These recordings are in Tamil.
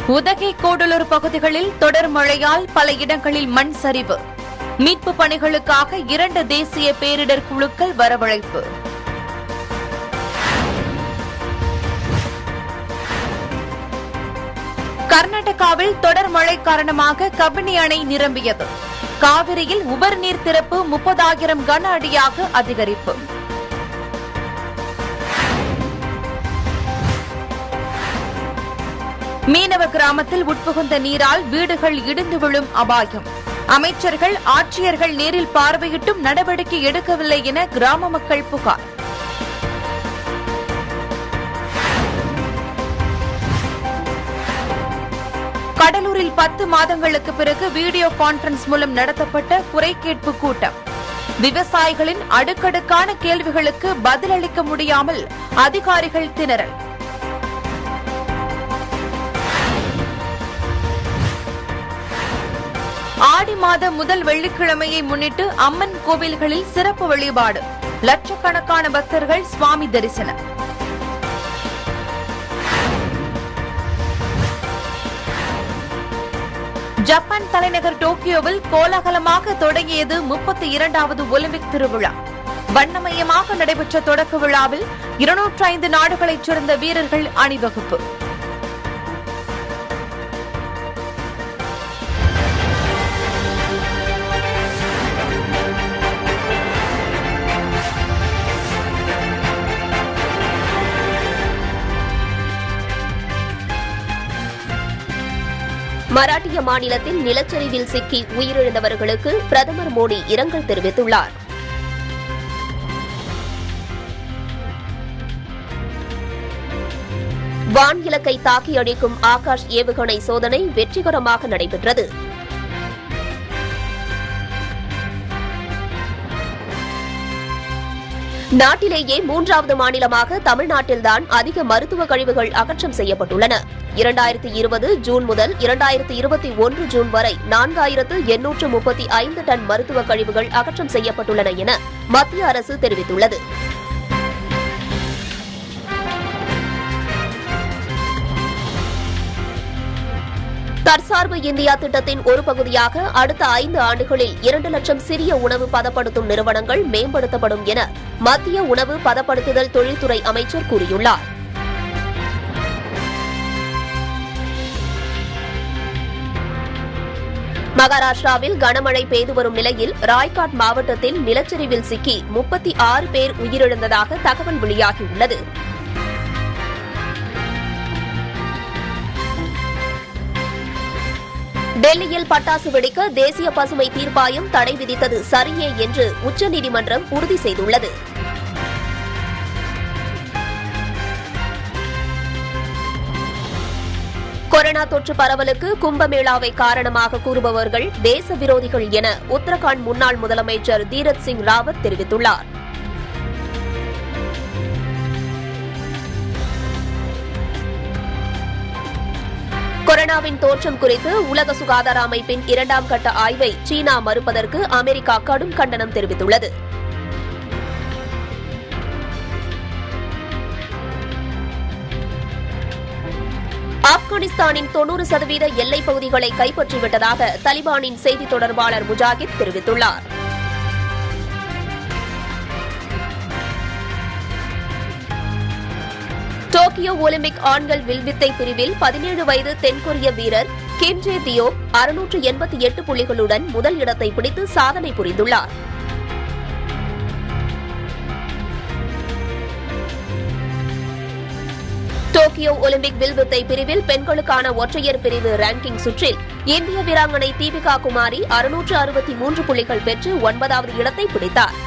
உதகை கூடலூர் பகுதிகளில் தொடர் மழையால் பல இடங்களில் மண் சரிவு மீட்பு பணிகளுக்காக இரண்டு தேசிய பேரிடர் குழுக்கள் வரவழைப்பு கர்நாடகாவில் தொடர் மழை காரணமாக கபினி அணை நிரம்பியது காவிரியில் உபரிநீர் திறப்பு முப்பதாயிரம் கன அடியாக அதிகரிப்பு மீனவ கிராமத்தில் உட்புகுந்த நீரால் வீடுகள் இடிந்து விழும் அபாயம் அமைச்சர்கள் ஆட்சியர்கள் நேரில் பார்வையிட்டும் நடவடிக்கை எடுக்கவில்லை என கிராம மக்கள் புகார் கடலூரில் பத்து மாதங்களுக்கு பிறகு வீடியோ கான்பரன்ஸ் மூலம் நடத்தப்பட்ட குறை கேட்பு கூட்டம் விவசாயிகளின் அடுக்கடுக்கான கேள்விகளுக்கு பதிலளிக்க முடியாமல் அதிகாரிகள் திணறல் ஆடி மாத முதல் வெள்ளிக்கிழமையை முன்னிட்டு அம்மன் கோவில்களில் சிறப்பு வழிபாடு லட்சக்கணக்கான பக்தர்கள் சுவாமி தரிசனம் ஜப்பான் தலைநகர் டோக்கியோவில் கோலாகலமாக தொடங்கியது முப்பத்தி இரண்டாவது ஒலிம்பிக் திருவிழா வண்ணமயமாக நடைபெற்ற தொடக்க விழாவில் இருநூற்றி ஐந்து நாடுகளைச் சேர்ந்த வீரர்கள் அணிவகுப்பு மராட்டிய மாநிலத்தில் நிலச்சரிவில் சிக்கி உயிரிழந்தவர்களுக்கு பிரதமர் மோடி இரங்கல் தெரிவித்துள்ளார் வான் இலக்கை தாக்கி அடிக்கும் ஆகாஷ் ஏவுகணை சோதனை வெற்றிகரமாக நடைபெற்றது நாட்டிலேயே மூன்றாவது மாநிலமாக தமிழ்நாட்டில்தான் அதிக மருத்துவ கழிவுகள் அகற்றம் செய்யப்பட்டுள்ளன இரண்டாயிரத்தி இருபது ஜூன் முதல் இரண்டாயிரத்தி இருபத்தி ஒன்று ஜூன் வரை நான்காயிரத்து எண்ணூற்று முப்பத்தி ஐந்து டன் மருத்துவ கழிவுகள் அகற்றம் செய்யப்பட்டுள்ளன என மத்திய அரசு தெரிவித்துள்ளது தற்சார்பு இந்தியா திட்டத்தின் ஒரு பகுதியாக அடுத்த ஐந்து ஆண்டுகளில் இரண்டு லட்சம் சிறிய உணவு பதப்படுத்தும் நிறுவனங்கள் மேம்படுத்தப்படும் என மத்திய உணவு பதப்படுத்துதல் தொழில்துறை அமைச்சர் கூறியுள்ளார் மகாராஷ்டிராவில் கனமழை பெய்து வரும் நிலையில் ராய்காட் மாவட்டத்தில் நிலச்சரிவில் சிக்கி முப்பத்தி ஆறு பேர் உயிரிழந்ததாக தகவல் வெளியாகியுள்ளது டெல்லியில் பட்டாசு வெடிக்க தேசிய பசுமை தீர்ப்பாயம் தடை விதித்தது சரியே என்று உச்சநீதிமன்றம் உறுதி செய்துள்ளது கொரோனா தொற்று பரவலுக்கு கும்பமேளாவை காரணமாக கூறுபவர்கள் தேச விரோதிகள் என உத்தரகாண்ட் முன்னாள் முதலமைச்சர் தீரத் சிங் ராவத் தெரிவித்துள்ளார் கொரோனாவின் தோற்றம் குறித்து உலக சுகாதார அமைப்பின் இரண்டாம் கட்ட ஆய்வை சீனா மறுப்பதற்கு அமெரிக்கா கடும் கண்டனம் தெரிவித்துள்ளது ஆப்கானிஸ்தானின் தொன்னூறு சதவீத எல்லைப் பகுதிகளை கைப்பற்றிவிட்டதாக தலிபானின் செய்தி தொடர்பாளர் முஜாகித் தெரிவித்துள்ளார் டோக்கியோ ஒலிம்பிக் ஆண்கள் வில்வித்தை பிரிவில் பதினேழு வயது தென்கொரிய வீரர் கிம் ஜே தியோ அறுநூற்று எண்பத்தி எட்டு புள்ளிகளுடன் முதல் இடத்தை பிடித்து சாதனை புரிந்துள்ளார் டோக்கியோ ஒலிம்பிக் வில்வித்தை பிரிவில் பெண்களுக்கான ஒற்றையர் பிரிவு ரேங்கிங் சுற்றில் இந்திய வீராங்கனை தீபிகா குமாரி அறுநூற்று அறுபத்தி மூன்று புள்ளிகள் பெற்று ஒன்பதாவது இடத்தை பிடித்தார்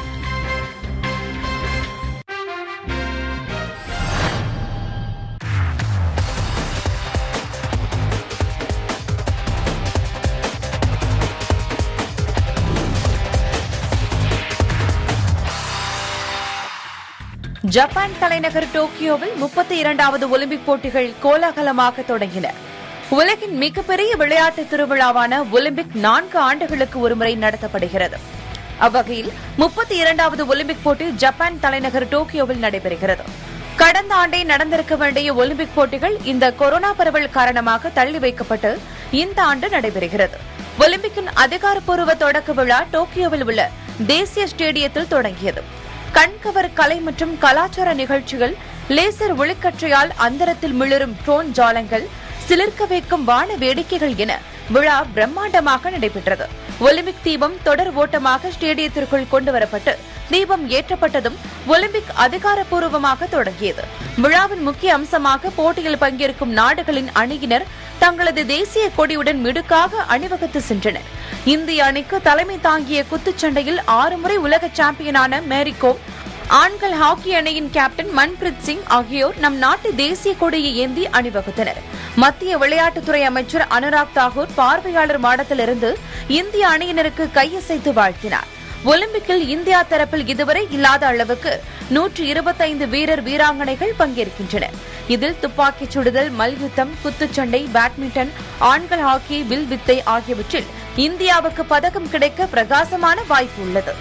ஜப்பான் தலைநகர் டோக்கியோவில் முப்பத்தி இரண்டாவது ஒலிம்பிக் போட்டிகள் கோலாகலமாக தொடங்கின உலகின் மிகப்பெரிய விளையாட்டு திருவிழாவான ஒலிம்பிக் நான்கு ஆண்டுகளுக்கு ஒருமுறை நடத்தப்படுகிறது அவ்வகையில் முப்பத்தி இரண்டாவது ஒலிம்பிக் போட்டி ஜப்பான் தலைநகர் டோக்கியோவில் நடைபெறுகிறது கடந்த ஆண்டே நடந்திருக்க வேண்டிய ஒலிம்பிக் போட்டிகள் இந்த கொரோனா பரவல் காரணமாக தள்ளி வைக்கப்பட்டு இந்த ஆண்டு நடைபெறுகிறது ஒலிம்பிக்கின் அதிகாரப்பூர்வ தொடக்க விழா டோக்கியோவில் உள்ள தேசிய ஸ்டேடியத்தில் தொடங்கியது கண்கவர் கலை மற்றும் கலாச்சார நிகழ்ச்சிகள் லேசர் ஒளிக்கற்றையால் அந்தரத்தில் மிளரும் ட்ரோன் ஜாலங்கள் சிலிர்க்க வைக்கும் வான வேடிக்கைகள் என விழா பிரம்மாண்டமாக நடைபெற்றது ஒலிம்பிக் தீபம் தொடர் ஓட்டமாக ஸ்டேடியத்திற்குள் கொண்டுவரப்பட்டு தீபம் ஏற்றப்பட்டதும் ஒலிம்பிக் அதிகாரப்பூர்வமாக தொடங்கியது விழாவின் முக்கிய அம்சமாக போட்டியில் பங்கேற்கும் நாடுகளின் அணியினர் தங்களது தேசிய கொடியுடன் மிடுக்காக அணிவகுத்து சென்றனர் இந்திய அணிக்கு தலைமை தாங்கிய குத்துச்சண்டையில் ஆறு முறை உலக சாம்பியனான மேரிகோம் ஆண்கள் ஹாக்கி அணியின் கேப்டன் மன்பிரீத் சிங் ஆகியோர் நம் நாட்டு தேசிய கொடியை ஏந்தி அணிவகுத்தனர் மத்திய விளையாட்டுத்துறை அமைச்சர் அனுராக் தாகூர் பார்வையாளர் மாடத்திலிருந்து இந்திய அணியினருக்கு கையசைத்து வாழ்த்தினார் ஒலிம்பிக்கில் இந்தியா தரப்பில் இதுவரை இல்லாத அளவுக்கு நூற்று இருபத்தைந்து வீரர் வீராங்கனைகள் பங்கேற்கின்றனர் இதில் துப்பாக்கிச் சுடுதல் மல்யுத்தம் குத்துச்சண்டை பேட்மிண்டன் ஆண்கள் ஹாக்கி வில் வித்தை ஆகியவற்றில் இந்தியாவுக்கு பதக்கம் கிடைக்க பிரகாசமான வாய்ப்பு உள்ளது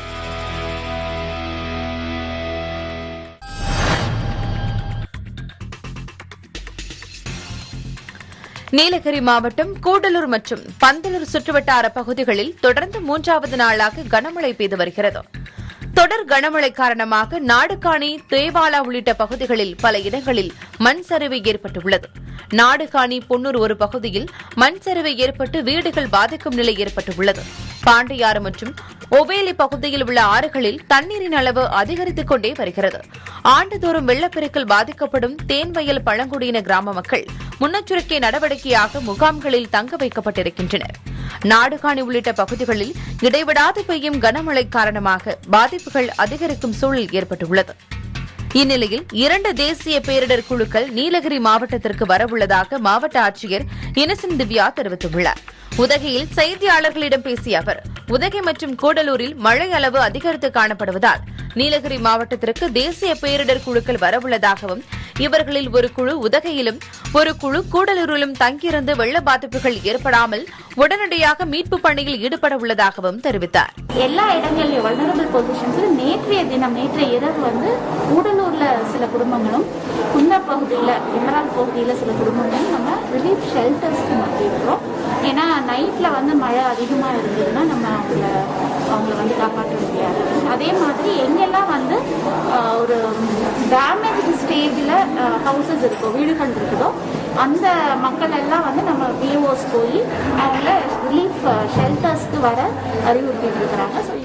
நீலகிரி மாவட்டம் கூடலூர் மற்றும் பந்தலூர் சுற்றுவட்டார பகுதிகளில் தொடர்ந்து மூன்றாவது நாளாக கனமழை பெய்து வருகிறது தொடர் கனமழை காரணமாக நாடுகாணி தேவாலா உள்ளிட்ட பகுதிகளில் பல இடங்களில் மண் சரிவு ஏற்பட்டுள்ளது நாடுகாணி பொன்னூர் ஒரு பகுதியில் மண் சரிவு ஏற்பட்டு வீடுகள் பாதிக்கும் நிலை ஏற்பட்டுள்ளது பாண்டியாறு மற்றும் ஒவேலி பகுதியில் உள்ள ஆறுகளில் தண்ணீரின் அளவு அதிகரித்துக் கொண்டே வருகிறது ஆண்டுதோறும் வெள்ளப்பெருக்கில் பாதிக்கப்படும் தேன்வயல் பழங்குடியின கிராம மக்கள் முன்னெச்சரிக்கை நடவடிக்கையாக முகாம்களில் தங்க வைக்கப்பட்டிருக்கின்றனர் நாடுகாணி உள்ளிட்ட பகுதிகளில் இடைவிடாது பெய்யும் கனமழை காரணமாக பாதிப்புகள் அதிகரிக்கும் சூழல் ஏற்பட்டுள்ளது இந்நிலையில் இரண்டு தேசிய பேரிடர் குழுக்கள் நீலகிரி மாவட்டத்திற்கு வரவுள்ளதாக மாவட்ட ஆட்சியர் இனசென்ட் திவ்யா தெரிவித்துள்ளார் உதகையில் செய்தியாளர்களிடம் பேசிய அவர் உதகை மற்றும் கூடலூரில் மழை அளவு அதிகரித்து காணப்படுவதால் நீலகிரி மாவட்டத்திற்கு தேசிய பேரிடர் குழுக்கள் வரவுள்ளதாகவும் இவர்களில் ஒரு குழு உதகையிலும் ஒரு குழு கூடலூரிலும் தங்கியிருந்து வெள்ள பாதிப்புகள் ஏற்படாமல் உடனடியாக மீட்பு பணியில் ஈடுபட உள்ளதாகவும் தெரிவித்தார் எல்லா இடங்கள்லயும் வல்னரபிள் பொசிஷன்ஸ்ல நேற்றைய தினம் நேற்றைய இரவு வந்து கூடலூர்ல சில குடும்பங்களும் குன்ன பகுதியில எமரால் பகுதியில சில குடும்பங்களும் நம்ம ரிலீஃப் ஷெல்டர்ஸ்க்கு மாற்றிருக்கிறோம் ஏன்னா நைட்ல வந்து மழை அதிகமா இருந்ததுன்னா நம்ம அவங்கள அவங்கள வந்து காப்பாற்ற முடியாது அதே மாதிரி எங்கெல்லாம் வந்து ஆஹ், ஒரு டேமேஜ் ஸ்டேஜில் ஹவுசஸ் இருக்கோ வீடுகள் இருக்குதோ அந்த மக்கள் எல்லாம் வந்து நம்ம விஓஸ் போய் அவங்கள ரிலீஃப் ஷெல்டர்ஸ்க்கு வர அறிவுறுத்திட்டு இருக்கிறாங்க ஸோ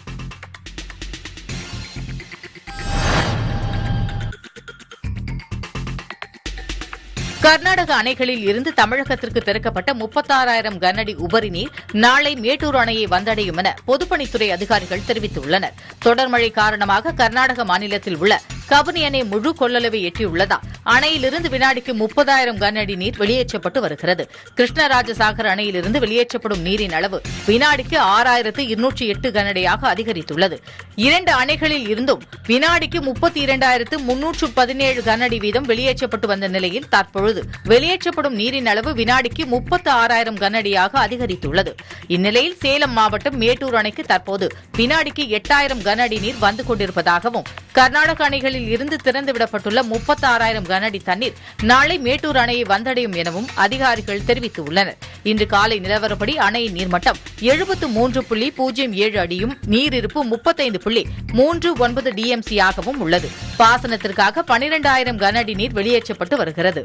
கர்நாடக அணைகளில் இருந்து தமிழகத்திற்கு திறக்கப்பட்ட முப்பத்தாறாயிரம் கனஅடி உபரி நீர் நாளை மேட்டூர் அணையை வந்தடையும் என பொதுப்பணித்துறை அதிகாரிகள் தெரிவித்துள்ளனர் தொடர் மழை காரணமாக கர்நாடக மாநிலத்தில் உள்ள கபினி அணை முழு கொள்ளளவை எட்டியுள்ளதால் அணையிலிருந்து வினாடிக்கு முப்பதாயிரம் கனஅடி நீர் வெளியேற்றப்பட்டு வருகிறது கிருஷ்ணராஜசாகர் அணையிலிருந்து வெளியேற்றப்படும் நீரின் அளவு வினாடிக்கு ஆறாயிரத்து இருநூற்றி எட்டு கனஅடியாக அதிகரித்துள்ளது இரண்டு அணைகளில் இருந்தும் வினாடிக்கு முப்பத்தி இரண்டாயிரத்து முன்னூற்று பதினேழு கனஅடி வீதம் வெளியேற்றப்பட்டு வந்த நிலையில் தற்பொழுது வெளியேற்றப்படும் நீரின் அளவு வினாடிக்கு முப்பத்து ஆறாயிரம் கனஅடியாக அதிகரித்துள்ளது இந்நிலையில் சேலம் மாவட்டம் மேட்டூர் அணைக்கு தற்போது வினாடிக்கு எட்டாயிரம் கனஅடி நீர் வந்து கொண்டிருப்பதாகவும் கர்நாடக அணைகளில் இருந்து திறந்துவிடப்பட்டுள்ள முப்பத்தாறாயிரம் கனஅடி தண்ணீர் நாளை மேட்டூர் அணையை வந்தடையும் எனவும் அதிகாரிகள் தெரிவித்துள்ளனர் இன்று காலை நிலவரப்படி அணையின் நீர்மட்டம் எழுபத்து மூன்று புள்ளி பூஜ்ஜியம் ஏழு அடியும் நீரிருப்பு முப்பத்தைந்து புள்ளி மூன்று ஒன்பது டிஎம்சி ஆகவும் உள்ளது பாசனத்திற்காக பனிரெண்டாயிரம் கன அடி நீர் வெளியேற்றப்பட்டு வருகிறது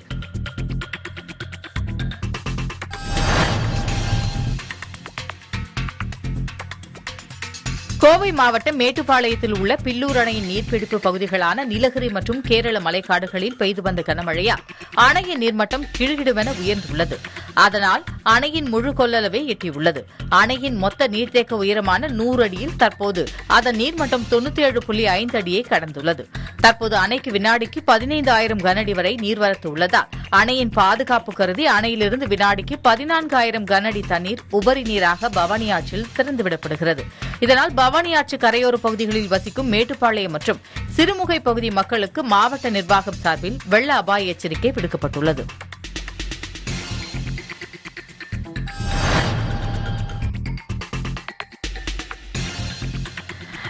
கோவை மாவட்டம் மேட்டுப்பாளையத்தில் உள்ள பில்லூர் அணையின் நீர்பிடிப்பு பகுதிகளான நீலகிரி மற்றும் கேரள மலைக்காடுகளில் பெய்து வந்த கனமழையால் அணையின் நீர்மட்டம் கிடுகிடுவென உயர்ந்துள்ளது அதனால் அணையின் முழு கொள்ளளவை எட்டியுள்ளது அணையின் மொத்த நீர்த்தேக்க உயரமான நூறு அடியில் தற்போது அதன் நீர்மட்டம் தொண்ணூத்தி ஏழு புள்ளி ஐந்து அடியை கடந்துள்ளது தற்போது அணைக்கு வினாடிக்கு பதினைந்தாயிரம் கனஅடி வரை நீர்வரத்து உள்ளதால் அணையின் பாதுகாப்பு கருதி அணையிலிருந்து வினாடிக்கு பதினான்காயிரம் கனஅடி தண்ணீர் உபரி நீராக பவானி ஆற்றில் திறந்துவிடப்படுகிறது இதனால் பவானி ஆற்று கரையோர பகுதிகளில் வசிக்கும் மேட்டுப்பாளையம் மற்றும் சிறுமுகை பகுதி மக்களுக்கு மாவட்ட நிர்வாகம் சார்பில் வெள்ள அபாய எச்சரிக்கை விடுக்கப்பட்டுள்ளது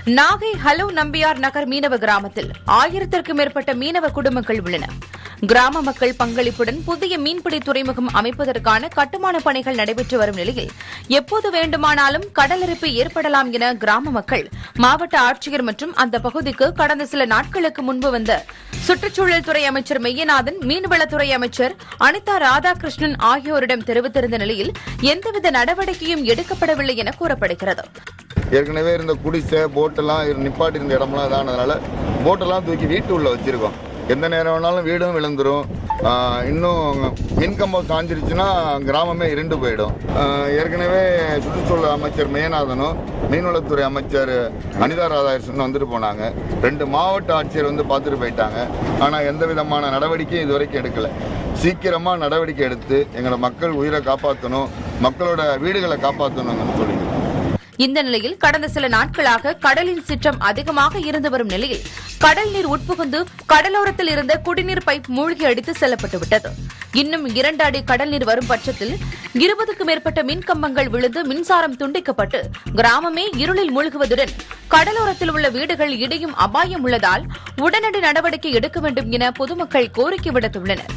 நாகை ஹலோ நம்பியார் நகர் மீனவ கிராமத்தில் ஆயிரத்திற்கும் மேற்பட்ட மீனவ குடும்பங்கள் உள்ளன கிராம மக்கள் பங்களிப்புடன் புதிய மீன்பிடி துறைமுகம் அமைப்பதற்கான கட்டுமான பணிகள் நடைபெற்று வரும் நிலையில் எப்போது வேண்டுமானாலும் கடலிருப்பு ஏற்படலாம் என கிராம மக்கள் மாவட்ட ஆட்சியர் மற்றும் அந்த பகுதிக்கு கடந்த சில நாட்களுக்கு முன்பு வந்த சுற்றுச்சூழல் துறை அமைச்சர் மெய்யநாதன் மீன்வளத்துறை அமைச்சர் அனிதா ராதாகிருஷ்ணன் ஆகியோரிடம் தெரிவித்திருந்த நிலையில் எந்தவித நடவடிக்கையும் எடுக்கப்படவில்லை என கூறப்படுகிறது ஏற்கனவே இருந்த குடிசை போட்டெல்லாம் இரு- நிப்பாட்டி இருந்த இடமெல்லாம் இதானதுனால போட்டெல்லாம் தூக்கி வீட்டு உள்ள வச்சிருக்கோம் எந்த நேரம் வேணாலும் வீடும் விழுந்துரும் ஆஹ் இன்னும் மின்கம்பம் காஞ்சிருச்சுன்னா கிராமமே இருண்டு போயிடும் ஆஹ் ஏற்கனவே சுற்றுச்சூழல் அமைச்சர் மேநாதனும் மீன்வளத்துறை அமைச்சர் அனிதா ராதாகிருஷ்ணன் வந்துட்டு போனாங்க ரெண்டு மாவட்ட ஆட்சியர் வந்து பார்த்துட்டு போயிட்டாங்க ஆனால் எந்த விதமான நடவடிக்கையும் இது வரைக்கும் எடுக்கல சீக்கிரமா நடவடிக்கை எடுத்து எங்களோட மக்கள் உயிரை காப்பாற்றணும் மக்களோட வீடுகளை காப்பாற்றணும்னு சொல்லிக்கிறோம் இந்த நிலையில் கடந்த சில நாட்களாக கடலின் சீற்றம் அதிகமாக இருந்து வரும் நிலையில் கடல் நீர் உட்புகுந்து கடலோரத்தில் இருந்த குடிநீர் பைப் மூழ்கி அடித்து செல்லப்பட்டு விட்டது இன்னும் இரண்டு அடி கடல் நீர் வரும் பட்சத்தில் இருபதுக்கும் மேற்பட்ட மின் கம்பங்கள் விழுந்து மின்சாரம் துண்டிக்கப்பட்டு கிராமமே இருளில் மூழ்குவதுடன் கடலோரத்தில் உள்ள வீடுகள் இடியும் அபாயம் உள்ளதால் உடனடி நடவடிக்கை எடுக்க வேண்டும் என பொதுமக்கள் கோரிக்கை விடுத்துள்ளனர்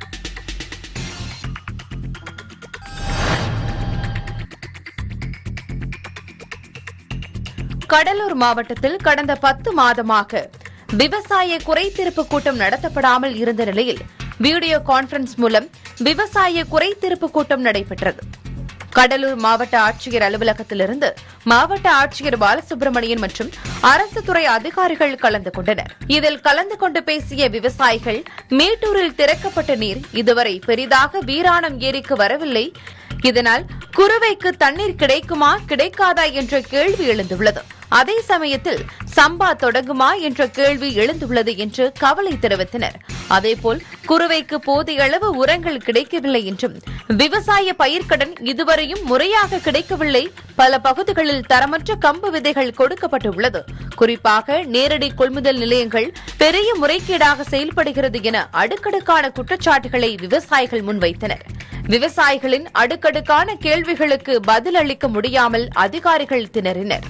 கடலூர் மாவட்டத்தில் கடந்த பத்து மாதமாக விவசாய குறைதீர்ப்பு கூட்டம் நடத்தப்படாமல் இருந்த நிலையில் வீடியோ கான்பரன்ஸ் மூலம் விவசாய குறைதீர்ப்பு கூட்டம் நடைபெற்றது கடலூர் மாவட்ட ஆட்சியர் அலுவலகத்திலிருந்து மாவட்ட ஆட்சியர் பாலசுப்ரமணியன் மற்றும் அரசு துறை அதிகாரிகள் கலந்து கொண்டனர் இதில் கலந்து கொண்டு பேசிய விவசாயிகள் மேட்டூரில் திறக்கப்பட்ட நீர் இதுவரை பெரிதாக வீராணம் ஏரிக்கு வரவில்லை இதனால் குறுவைக்கு தண்ணீர் கிடைக்குமா கிடைக்காதா என்ற கேள்வி எழுந்துள்ளது அதே சமயத்தில் சம்பா தொடங்குமா என்ற கேள்வி எழுந்துள்ளது என்று கவலை தெரிவித்தனர் அதேபோல் குறுவைக்கு போதிய அளவு உரங்கள் கிடைக்கவில்லை என்றும் விவசாய பயிர்க்கடன் இதுவரையும் முறையாக கிடைக்கவில்லை பல பகுதிகளில் தரமற்ற கம்பு விதைகள் கொடுக்கப்பட்டுள்ளது குறிப்பாக நேரடி கொள்முதல் நிலையங்கள் பெரிய முறைகேடாக செயல்படுகிறது என அடுக்கடுக்கான குற்றச்சாட்டுகளை விவசாயிகள் முன்வைத்தனர் விவசாயிகளின் அடுக்கடுக்கான கேள்விகளுக்கு பதில் அளிக்க முடியாமல் அதிகாரிகள் திணறினர்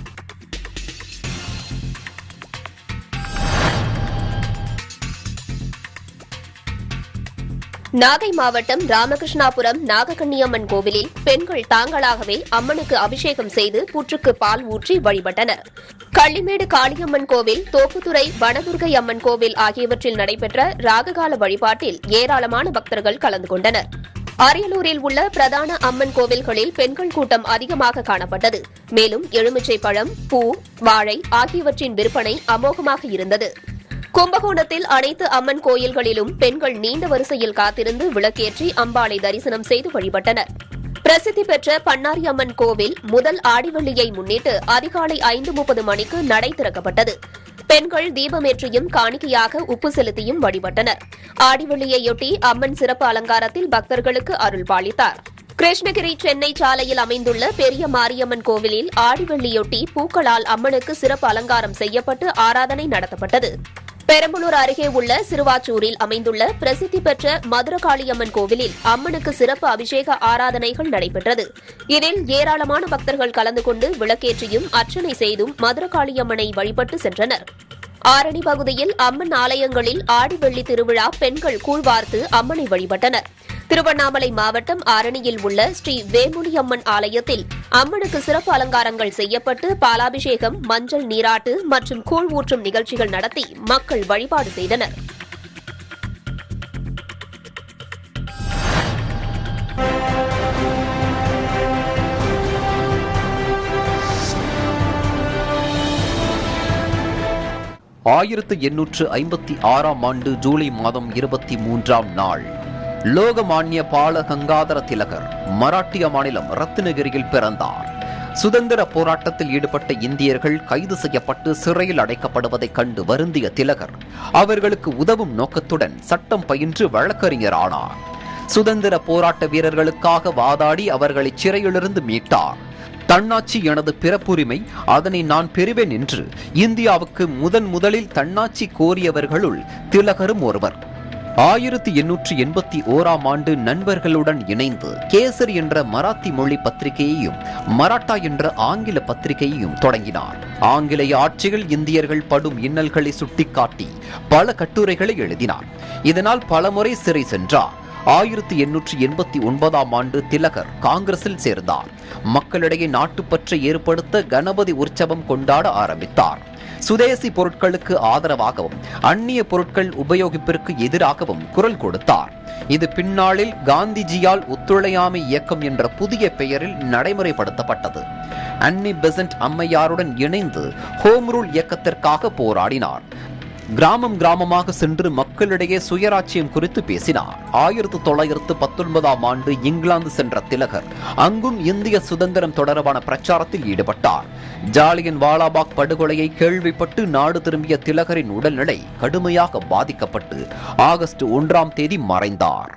நாகை மாவட்டம் ராமகிருஷ்ணாபுரம் நாகக்கண்ணியம்மன் கோவிலில் பெண்கள் தாங்களாகவே அம்மனுக்கு அபிஷேகம் செய்து புற்றுக்கு பால் ஊற்றி வழிபட்டனர் கள்ளிமேடு காளியம்மன் கோவில் தோப்புத்துறை வனதுர்கை அம்மன் கோவில் ஆகியவற்றில் நடைபெற்ற ராககால வழிபாட்டில் ஏராளமான பக்தர்கள் கலந்து கொண்டனர் அரியலூரில் உள்ள பிரதான அம்மன் கோவில்களில் பெண்கள் கூட்டம் அதிகமாக காணப்பட்டது மேலும் எலுமிச்சை பழம் பூ வாழை ஆகியவற்றின் விற்பனை அமோகமாக இருந்தது கும்பகோணத்தில் அனைத்து அம்மன் கோயில்களிலும் பெண்கள் நீண்ட வரிசையில் காத்திருந்து விளக்கேற்றி அம்பாளை தரிசனம் செய்து வழிபட்டனர் பிரசித்தி பெற்ற பன்னாரி அம்மன் கோவில் முதல் ஆடிவெள்ளியை முன்னிட்டு அதிகாலை ஐந்து முப்பது மணிக்கு நடை திறக்கப்பட்டது பெண்கள் தீபமேற்றியும் காணிக்கையாக உப்பு செலுத்தியும் வழிபட்டனர் ஆடிவெள்ளியையொட்டி அம்மன் சிறப்பு அலங்காரத்தில் பக்தர்களுக்கு அருள் பாலித்தார் கிருஷ்ணகிரி சென்னை சாலையில் அமைந்துள்ள பெரிய மாரியம்மன் கோவிலில் ஆடிவெள்ளியொட்டி பூக்களால் அம்மனுக்கு சிறப்பு அலங்காரம் செய்யப்பட்டு ஆராதனை நடத்தப்பட்டது பெரம்பலூர் அருகே உள்ள சிறுவாச்சூரில் அமைந்துள்ள பிரசித்தி பெற்ற மதுரகாளியம்மன் கோவிலில் அம்மனுக்கு சிறப்பு அபிஷேக ஆராதனைகள் நடைபெற்றது இதில் ஏராளமான பக்தர்கள் கலந்து கொண்டு விளக்கேற்றியும் அர்ச்சனை செய்தும் மதுரகாளியம்மனை வழிபட்டு சென்றனர் ஆரணி பகுதியில் அம்மன் ஆலயங்களில் ஆடி வெள்ளி திருவிழா பெண்கள் கூழ்வார்த்து அம்மனை வழிபட்டனர் திருவண்ணாமலை மாவட்டம் ஆரணியில் உள்ள ஸ்ரீ வேமுனி அம்மன் ஆலயத்தில் அம்மனுக்கு சிறப்பு அலங்காரங்கள் செய்யப்பட்டு பாலாபிஷேகம் மஞ்சள் நீராட்டு மற்றும் கூழ் ஊற்றும் நிகழ்ச்சிகள் நடத்தி மக்கள் வழிபாடு செய்தனர் ஆயிரத்து எண்ணூற்று ஐம்பத்தி ஆறாம் ஆண்டு ஜூலை மாதம் இருபத்தி மூன்றாம் நாள் லோகமான்ய பால கங்காதர திலகர் மராட்டிய மாநிலம் ரத்னகிரியில் பிறந்தார் சுதந்திர போராட்டத்தில் ஈடுபட்ட இந்தியர்கள் கைது செய்யப்பட்டு சிறையில் அடைக்கப்படுவதைக் கண்டு வருந்திய திலகர் அவர்களுக்கு உதவும் நோக்கத்துடன் சட்டம் பயின்று வழக்கறிஞரானார் சுதந்திர போராட்ட வீரர்களுக்காக வாதாடி அவர்களை சிறையிலிருந்து மீட்டார் தன்னாட்சி எனது பிறப்புரிமை அதனை நான் பெறுவேன் என்று இந்தியாவுக்கு முதன் முதலில் தன்னாட்சி கோரியவர்களுள் திலகரும் ஒருவர் ஆயிரத்தி எண்ணூற்றி எண்பத்தி ஓராம் ஆண்டு நண்பர்களுடன் இணைந்து கேசரி என்ற மராத்தி மொழி பத்திரிகையையும் மராட்டா என்ற ஆங்கில பத்திரிகையையும் தொடங்கினார் ஆங்கிலேய ஆட்சிகள் இந்தியர்கள் படும் இன்னல்களை சுட்டிக்காட்டி பல கட்டுரைகளை எழுதினார் இதனால் பலமுறை சிறை சென்றார் ஆயிரத்தி எண்ணூற்றி எண்பத்தி ஒன்பதாம் ஆண்டு திலகர் காங்கிரஸில் சேர்ந்தார் மக்களிடையே நாட்டுப்பற்றை ஏற்படுத்த கணபதி உற்சவம் கொண்டாட ஆரம்பித்தார் சுதேசி பொருட்களுக்கு ஆதரவாகவும் அந்நிய பொருட்கள் உபயோகிப்பிற்கு எதிராகவும் குரல் கொடுத்தார் இது பின்னாளில் காந்திஜியால் ஒத்துழையாமை இயக்கம் என்ற புதிய பெயரில் நடைமுறைப்படுத்தப்பட்டது அன்னி பெசன்ட் அம்மையாருடன் இணைந்து ஹோம் ரூல் இயக்கத்திற்காக போராடினார் கிராமம் கிராமமாக சென்று மக்களிடையே சுயராட்சியம் குறித்து பேசினார் ஆயிரத்து தொள்ளாயிரத்து பத்தொன்பதாம் ஆண்டு இங்கிலாந்து சென்ற திலகர் அங்கும் இந்திய சுதந்திரம் தொடர்பான பிரச்சாரத்தில் ஈடுபட்டார் ஜாலியன் வாலாபாக் படுகொலையை கேள்விப்பட்டு நாடு திரும்பிய திலகரின் உடல்நிலை கடுமையாக பாதிக்கப்பட்டு ஆகஸ்ட் ஒன்றாம் தேதி மறைந்தார்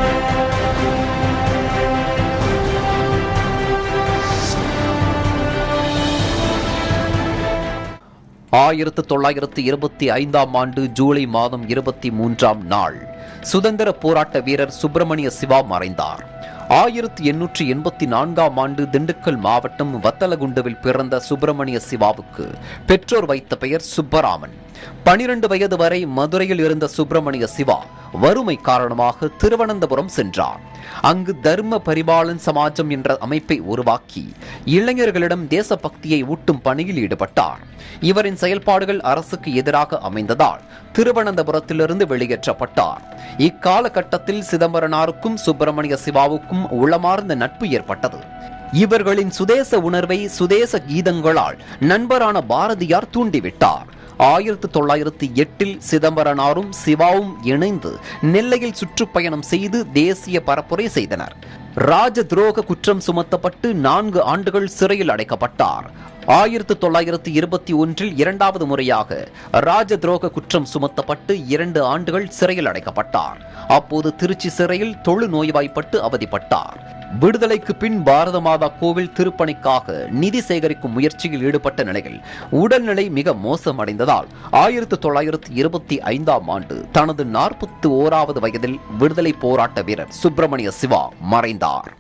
ஆயிரத்து தொள்ளாயிரத்து இருபத்தி ஐந்தாம் ஆண்டு ஜூலை மாதம் இருபத்தி மூன்றாம் நாள் சுதந்திர போராட்ட வீரர் சுப்பிரமணிய சிவா மறைந்தார் ஆயிரத்தி எண்ணூற்றி எண்பத்தி நான்காம் ஆண்டு திண்டுக்கல் மாவட்டம் வத்தலகுண்டுவில் பிறந்த சுப்பிரமணிய சிவாவுக்கு பெற்றோர் வைத்த பெயர் சுப்பராமன் பனிரெண்டு வயது வரை மதுரையில் இருந்த சுப்பிரமணிய சிவா வறுமை காரணமாக திருவனந்தபுரம் சென்றார் அங்கு தர்ம பரிபாலன் சமாஜம் என்ற அமைப்பை உருவாக்கி இளைஞர்களிடம் தேசபக்தியை ஊட்டும் பணியில் ஈடுபட்டார் இவரின் செயல்பாடுகள் அரசுக்கு எதிராக அமைந்ததால் திருவனந்தபுரத்திலிருந்து வெளியேற்றப்பட்டார் இக்காலகட்டத்தில் சிதம்பரனாருக்கும் சுப்பிரமணிய சிவாவுக்கும் உளமார்ந்த நட்பு ஏற்பட்டது இவர்களின் சுதேச உணர்வை சுதேச கீதங்களால் நண்பரான பாரதியார் தூண்டிவிட்டார் ஆயிரத்து தொள்ளாயிரத்து எட்டில் சிதம்பரனாரும் சிவாவும் இணைந்து நெல்லையில் சுற்றுப்பயணம் செய்து தேசிய பரப்புரை செய்தனர் ராஜ துரோக குற்றம் சுமத்தப்பட்டு நான்கு ஆண்டுகள் சிறையில் அடைக்கப்பட்டார் ஆயிரத்து தொள்ளாயிரத்து இருபத்தி ஒன்றில் இரண்டாவது முறையாக ராஜ துரோக குற்றம் சுமத்தப்பட்டு இரண்டு ஆண்டுகள் சிறையில் அடைக்கப்பட்டார் அப்போது திருச்சி சிறையில் தொழு நோய்வாய்ப்பட்டு அவதிப்பட்டார் விடுதலைக்கு பின் பாரத மாதா கோவில் திருப்பணிக்காக நிதி சேகரிக்கும் முயற்சியில் ஈடுபட்ட நிலையில் உடல்நிலை மிக மோசமடைந்ததால் ஆயிரத்து தொள்ளாயிரத்து இருபத்தி ஐந்தாம் ஆண்டு தனது நாற்பத்தி ஓராவது வயதில் விடுதலை போராட்ட வீரர் சுப்பிரமணிய சிவா மறைந்தார்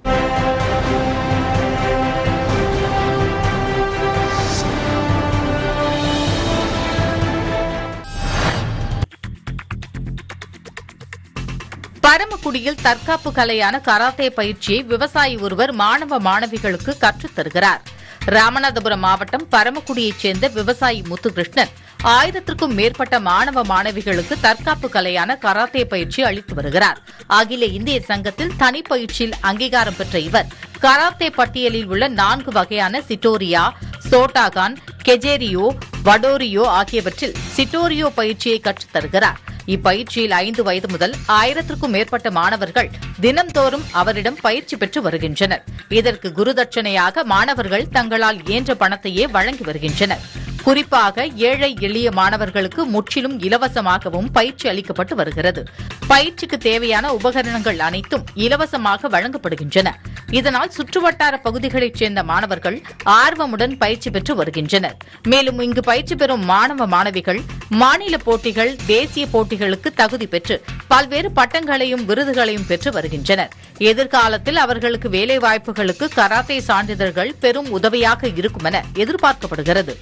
பரமக்குடியில் தற்காப்பு கலையான கராத்தே பயிற்சியை விவசாயி ஒருவர் மாணவ மாணவிகளுக்கு கற்றுத் தருகிறார் ராமநாதபுரம் மாவட்டம் பரமக்குடியைச் சேர்ந்த விவசாயி முத்துகிருஷ்ணன் ஆயிரத்திற்கும் மேற்பட்ட மாணவ மாணவிகளுக்கு தற்காப்பு கலையான கராத்தே பயிற்சி அளித்து வருகிறார் அகில இந்திய சங்கத்தில் தனிப்பயிற்சியில் அங்கீகாரம் பெற்ற இவர் கராத்தே பட்டியலில் உள்ள நான்கு வகையான சிட்டோரியா சோட்டாகான் கெஜேரியோ வடோரியோ ஆகியவற்றில் சிட்டோரியோ பயிற்சியை கற்றுத் தருகிறார் இப்பயிற்சியில் ஐந்து வயது முதல் ஆயிரத்திற்கும் மேற்பட்ட மாணவர்கள் தினம்தோறும் அவரிடம் பயிற்சி பெற்று வருகின்றனர் இதற்கு குருதட்சணையாக மாணவர்கள் தங்களால் இயன்ற பணத்தையே வழங்கி வருகின்றனர் குறிப்பாக ஏழை எளிய மாணவர்களுக்கு முற்றிலும் இலவசமாகவும் பயிற்சி அளிக்கப்பட்டு வருகிறது பயிற்சிக்கு தேவையான உபகரணங்கள் அனைத்தும் இலவசமாக வழங்கப்படுகின்றன இதனால் சுற்றுவட்டார பகுதிகளைச் சேர்ந்த மாணவர்கள் ஆர்வமுடன் பயிற்சி பெற்று வருகின்றனர் மேலும் இங்கு பயிற்சி பெறும் மாணவ மாணவிகள் மாநில போட்டிகள் தேசிய போட்டிகளுக்கு தகுதி பெற்று பல்வேறு பட்டங்களையும் விருதுகளையும் பெற்று வருகின்றனர் எதிர்காலத்தில் அவர்களுக்கு வேலைவாய்ப்புகளுக்கு கராத்தே சான்றிதழ்கள் பெரும் உதவியாக இருக்கும் என எதிர்பார்க்கப்படுகிறது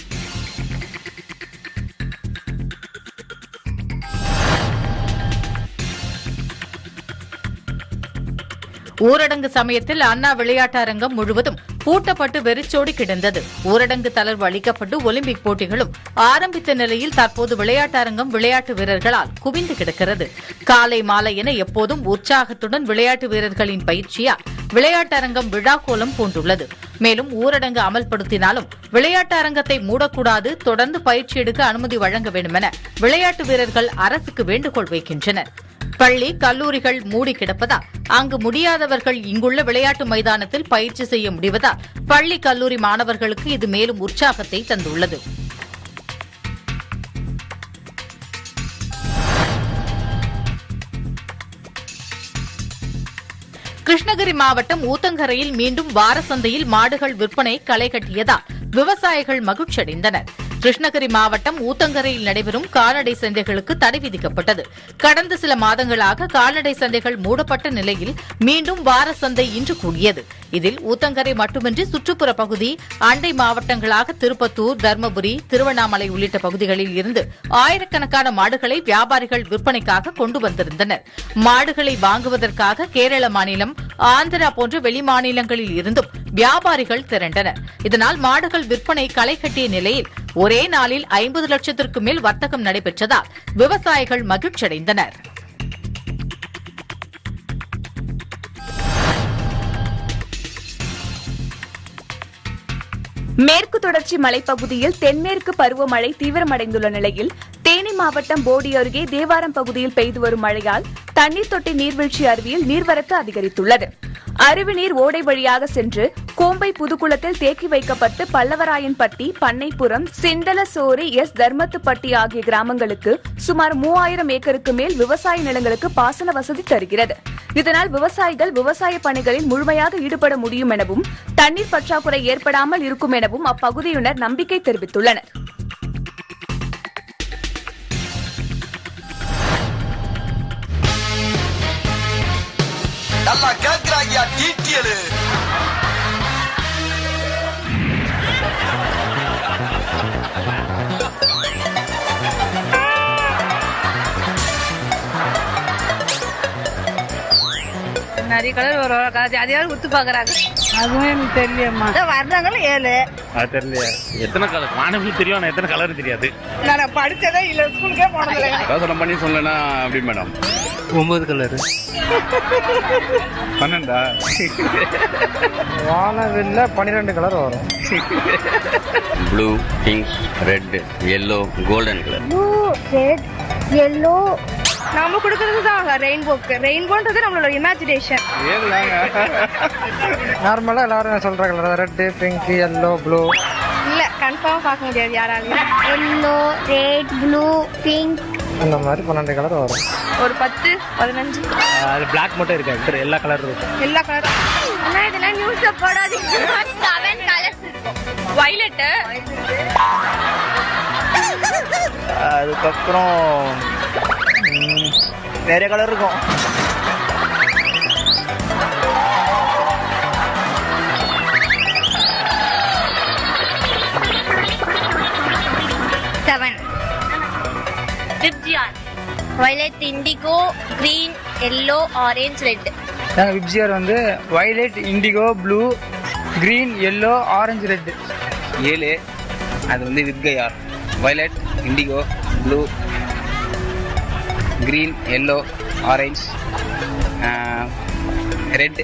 ஊரடங்கு சமயத்தில் அண்ணா விளையாட்டரங்கம் முழுவதும் பூட்டப்பட்டு வெறிச்சோடி கிடந்தது ஊரடங்கு தளர்வு அளிக்கப்பட்டு ஒலிம்பிக் போட்டிகளும் ஆரம்பித்த நிலையில் தற்போது விளையாட்டரங்கம் விளையாட்டு வீரர்களால் குவிந்து கிடக்கிறது காலை மாலை என எப்போதும் உற்சாகத்துடன் விளையாட்டு வீரர்களின் பயிற்சியால் விளையாட்டரங்கம் விழாக்கோலம் பூண்டுள்ளது மேலும் ஊரடங்கு அமல்படுத்தினாலும் விளையாட்டு அரங்கத்தை மூடக்கூடாது தொடர்ந்து பயிற்சி எடுக்க அனுமதி வழங்க வேண்டும் என விளையாட்டு வீரர்கள் அரசுக்கு வேண்டுகோள் வைக்கின்றனர் பள்ளி கல்லூரிகள் மூடி கிடப்பதால் அங்கு முடியாதவர்கள் இங்குள்ள விளையாட்டு மைதானத்தில் பயிற்சி செய்ய முடிவதால் பள்ளி கல்லூரி மாணவர்களுக்கு இது மேலும் உற்சாகத்தை தந்துள்ளது கிருஷ்ணகிரி மாவட்டம் ஊத்தங்கரையில் மீண்டும் வார சந்தையில் மாடுகள் விற்பனை களை கட்டியதால் விவசாயிகள் மகிழ்ச்சியடைந்தனர் கிருஷ்ணகிரி மாவட்டம் ஊத்தங்கரையில் நடைபெறும் கால்நடை சந்தைகளுக்கு தடை விதிக்கப்பட்டது கடந்த சில மாதங்களாக கால்நடை சந்தைகள் மூடப்பட்ட நிலையில் மீண்டும் வார சந்தை இன்று கூடியது இதில் ஊத்தங்கரை மட்டுமின்றி சுற்றுப்புற பகுதி அண்டை மாவட்டங்களாக திருப்பத்தூர் தருமபுரி திருவண்ணாமலை உள்ளிட்ட பகுதிகளில் இருந்து ஆயிரக்கணக்கான மாடுகளை வியாபாரிகள் விற்பனைக்காக கொண்டு வந்திருந்தனர் மாடுகளை வாங்குவதற்காக கேரள மாநிலம் ஆந்திரா போன்ற வெளிமாநிலங்களில் இருந்தும் வியாபாரிகள் திரண்டனர் இதனால் மாடுகள் விற்பனை களை கட்டிய நிலையில் ஒரே நாளில் ஐம்பது லட்சத்திற்கு மேல் வர்த்தகம் நடைபெற்றதால் விவசாயிகள் மகிழ்ச்சியடைந்தனர் மேற்கு தொடர்ச்சி மலைப்பகுதியில் தென்மேற்கு பருவமழை தீவிரமடைந்துள்ள நிலையில் தேனி மாவட்டம் போடி அருகே தேவாரம் பகுதியில் பெய்து வரும் மழையால் தண்ணீர் தொட்டி நீர்வீழ்ச்சி அருவியில் நீர்வரத்து அதிகரித்துள்ளது அருவி நீர் ஓடை வழியாக சென்று கோம்பை புதுக்குளத்தில் தேக்கி வைக்கப்பட்டு பல்லவராயன்பட்டி பண்ணைப்புறம் சிந்தலசோரி எஸ் தர்மத்துப்பட்டி ஆகிய கிராமங்களுக்கு சுமார் மூவாயிரம் ஏக்கருக்கு மேல் விவசாய நிலங்களுக்கு பாசன வசதி தருகிறது இதனால் விவசாயிகள் விவசாய பணிகளில் முழுமையாக ஈடுபட முடியும் எனவும் தண்ணீர் பற்றாக்குறை ஏற்படாமல் இருக்கும் எனவும் அப்பகுதியினர் நம்பிக்கை தெரிவித்துள்ளனர் நல்லா கேக்குறாங்கயா டீட்டியலு நிறைய கலர் வரும் அது அதையாவது உத்து பாக்குறாங்க அதுவும் எனக்கு தெரியலம்மா வர்றாங்களும் ஏழு அது தெரியலையா எத்தனை கலர் மாணவர்களுக்கு தெரியும் ஆனா எத்தனை கலர் தெரியாது நான் படிச்சதே இல்ல ஸ்கூலுக்கே போனதில்லை யோசனை பண்ணி சொல்லனா அப்படி மேடம் ஒன்பது கலரு பன்னெண்டா வானவில்ல பன்னிரெண்டு கலர் வரும் blue pink red yellow golden colour blue red yellow நாம கொடுக்கறது தான் ரெயின்போக்கு ரெயின்போன்றது நம்மளோட இமேஜினேஷன் நார்மலா எல்லாரும் சொல்ற colour red pink yellow blue இல்ல கன்ஃபார்மா பார்க்க முடியாது யாராலையும் எல்லோ ரெட் ப்ளூ பிங்க் அந்த மாதிரி பன்னெண்டு கலர் வரும் ஒரு பத்து பதினஞ்சு அது பிளாக் மட்டும் இருக்காது எல்லா கலர் இருக்கும் எல்லா கலரும் ஆனா இதெல்லாம் நியூஸ்ல போடாதீங்க செவன் கலர்ஸ் வைலட் அதுக்கப்புறம் ம், நிறைய கலர் இருக்கும் seven VIBGYOR violet indigo green yellow orange red நாங்கள் விப்ஜிஆர் வந்து violet indigo blue green yellow orange red ஏழு அது வந்து வித்கயார் violet indigo blue green yellow orange red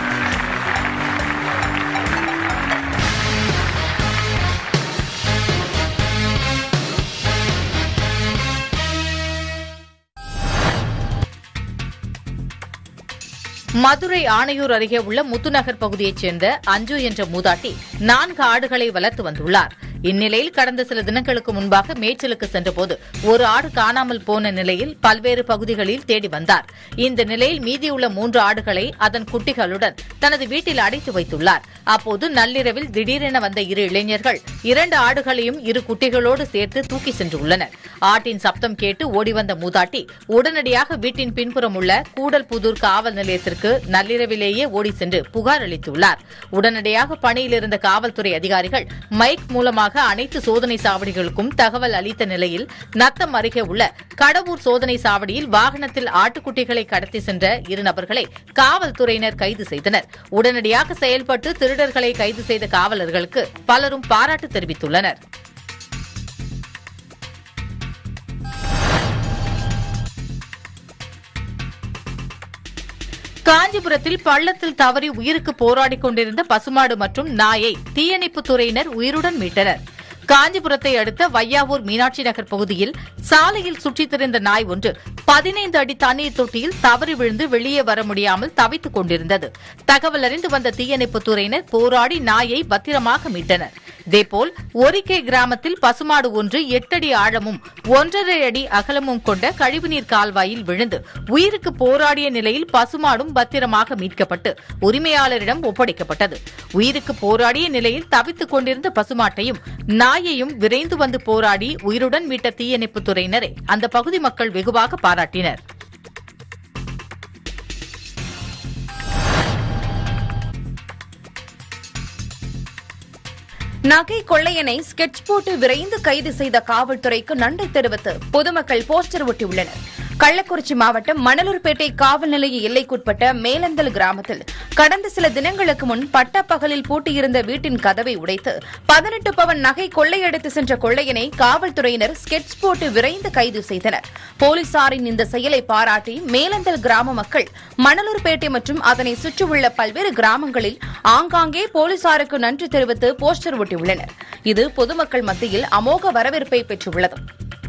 Madurai Anaiyur அருகே உள்ள முத்துநகர் பகுதியைச் சேர்ந்த அஞ்சு என்ற மூதாட்டி நான்கு ஆடுகளை வளர்த்து வந்துள்ளார் இந்நிலையில் கடந்த சில தினங்களுக்கு முன்பாக மேய்ச்சலுக்கு சென்றபோது ஒரு ஆடு காணாமல் போன நிலையில் பல்வேறு பகுதிகளில் தேடி வந்தார் இந்த நிலையில் மீதியுள்ள மூன்று ஆடுகளை அதன் குட்டிகளுடன் தனது வீட்டில் அடைத்து வைத்துள்ளார் அப்போது நள்ளிரவில் திடீரென வந்த இரு இளைஞர்கள் இரண்டு ஆடுகளையும் இரு குட்டிகளோடு சேர்த்து தூக்கி சென்றுள்ளனர் ஆட்டின் சப்தம் கேட்டு ஓடிவந்த மூதாட்டி உடனடியாக வீட்டின் பின்புறம் உள்ள கூடல்புதூர் காவல் நிலையத்திற்கு நள்ளிரவிலேயே ஓடி சென்று புகார் அளித்துள்ளார் உடனடியாக பணியில் இருந்த காவல்துறை அதிகாரிகள் மைக் மூலமாக அனைத்து சோதனை சாவடிகளுக்கும் தகவல் அளித்த நிலையில் நத்தம் அருகே உள்ள கடவூர் சோதனை சாவடியில் வாகனத்தில் ஆட்டுக்குட்டிகளை கடத்தி சென்ற இரு நபர்களை காவல்துறையினர் கைது செய்தனர் உடனடியாக செயல்பட்டு திருடர்களை கைது செய்த காவலர்களுக்கு பலரும் பாராட்டு தெரிவித்துள்ளனர் காஞ்சிபுரத்தில் பள்ளத்தில் தவறி உயிருக்கு போராடிக் கொண்டிருந்த பசுமாடு மற்றும் நாயை தீயணைப்புத் துறையினர் உயிருடன் மீட்டனர் காஞ்சிபுரத்தை அடுத்த வையாவூர் மீனாட்சி நகர் பகுதியில் சாலையில் சுற்றித் திரிந்த நாய் ஒன்று பதினைந்து அடி தண்ணீர் தொட்டியில் தவறி விழுந்து வெளியே வர முடியாமல் தவித்துக் கொண்டிருந்தது தகவல் அறிந்து வந்த தீயணைப்புத் துறையினர் போராடி நாயை பத்திரமாக மீட்டனர் இதேபோல் ஒரிக்கை கிராமத்தில் பசுமாடு ஒன்று எட்டடி ஆழமும் ஒன்றரை அடி அகலமும் கொண்ட கழிவுநீர் கால்வாயில் விழுந்து உயிருக்கு போராடிய நிலையில் பசுமாடும் பத்திரமாக மீட்கப்பட்டு உரிமையாளரிடம் ஒப்படைக்கப்பட்டது உயிருக்கு போராடிய நிலையில் தவித்துக் கொண்டிருந்த பசுமாட்டையும் நாயையும் விரைந்து வந்து போராடி உயிருடன் மீட்ட தீயணைப்புத் துறையினரை அந்த பகுதி மக்கள் வெகுவாக பாராட்டினர் நகை கொள்ளையனை ஸ்கெட்ச் போட்டு விரைந்து கைது செய்த காவல்துறைக்கு நன்றி தெரிவித்து பொதுமக்கள் போஸ்டர் ஒட்டியுள்ளனர் கள்ளக்குறிச்சி மாவட்டம் மணலூர்பேட்டை காவல் நிலைய எல்லைக்குட்பட்ட மேலந்தல் கிராமத்தில் கடந்த சில தினங்களுக்கு முன் பட்டப்பகலில் பூட்டியிருந்த வீட்டின் கதவை உடைத்து பதினெட்டு பவன் நகை கொள்ளையடித்து சென்ற கொள்ளையனை காவல்துறையினர் ஸ்கெட்ச் போட்டு விரைந்து கைது செய்தனர் போலீசாரின் இந்த செயலை பாராட்டி மேலந்தல் கிராம மக்கள் மணலூர்பேட்டை மற்றும் அதனை சுற்றியுள்ள பல்வேறு கிராமங்களில் ஆங்காங்கே போலீசாருக்கு நன்றி தெரிவித்து போஸ்டர் ஒட்டியுள்ளனர் இது பொதுமக்கள் மத்தியில் அமோக வரவேற்பை பெற்றுள்ளது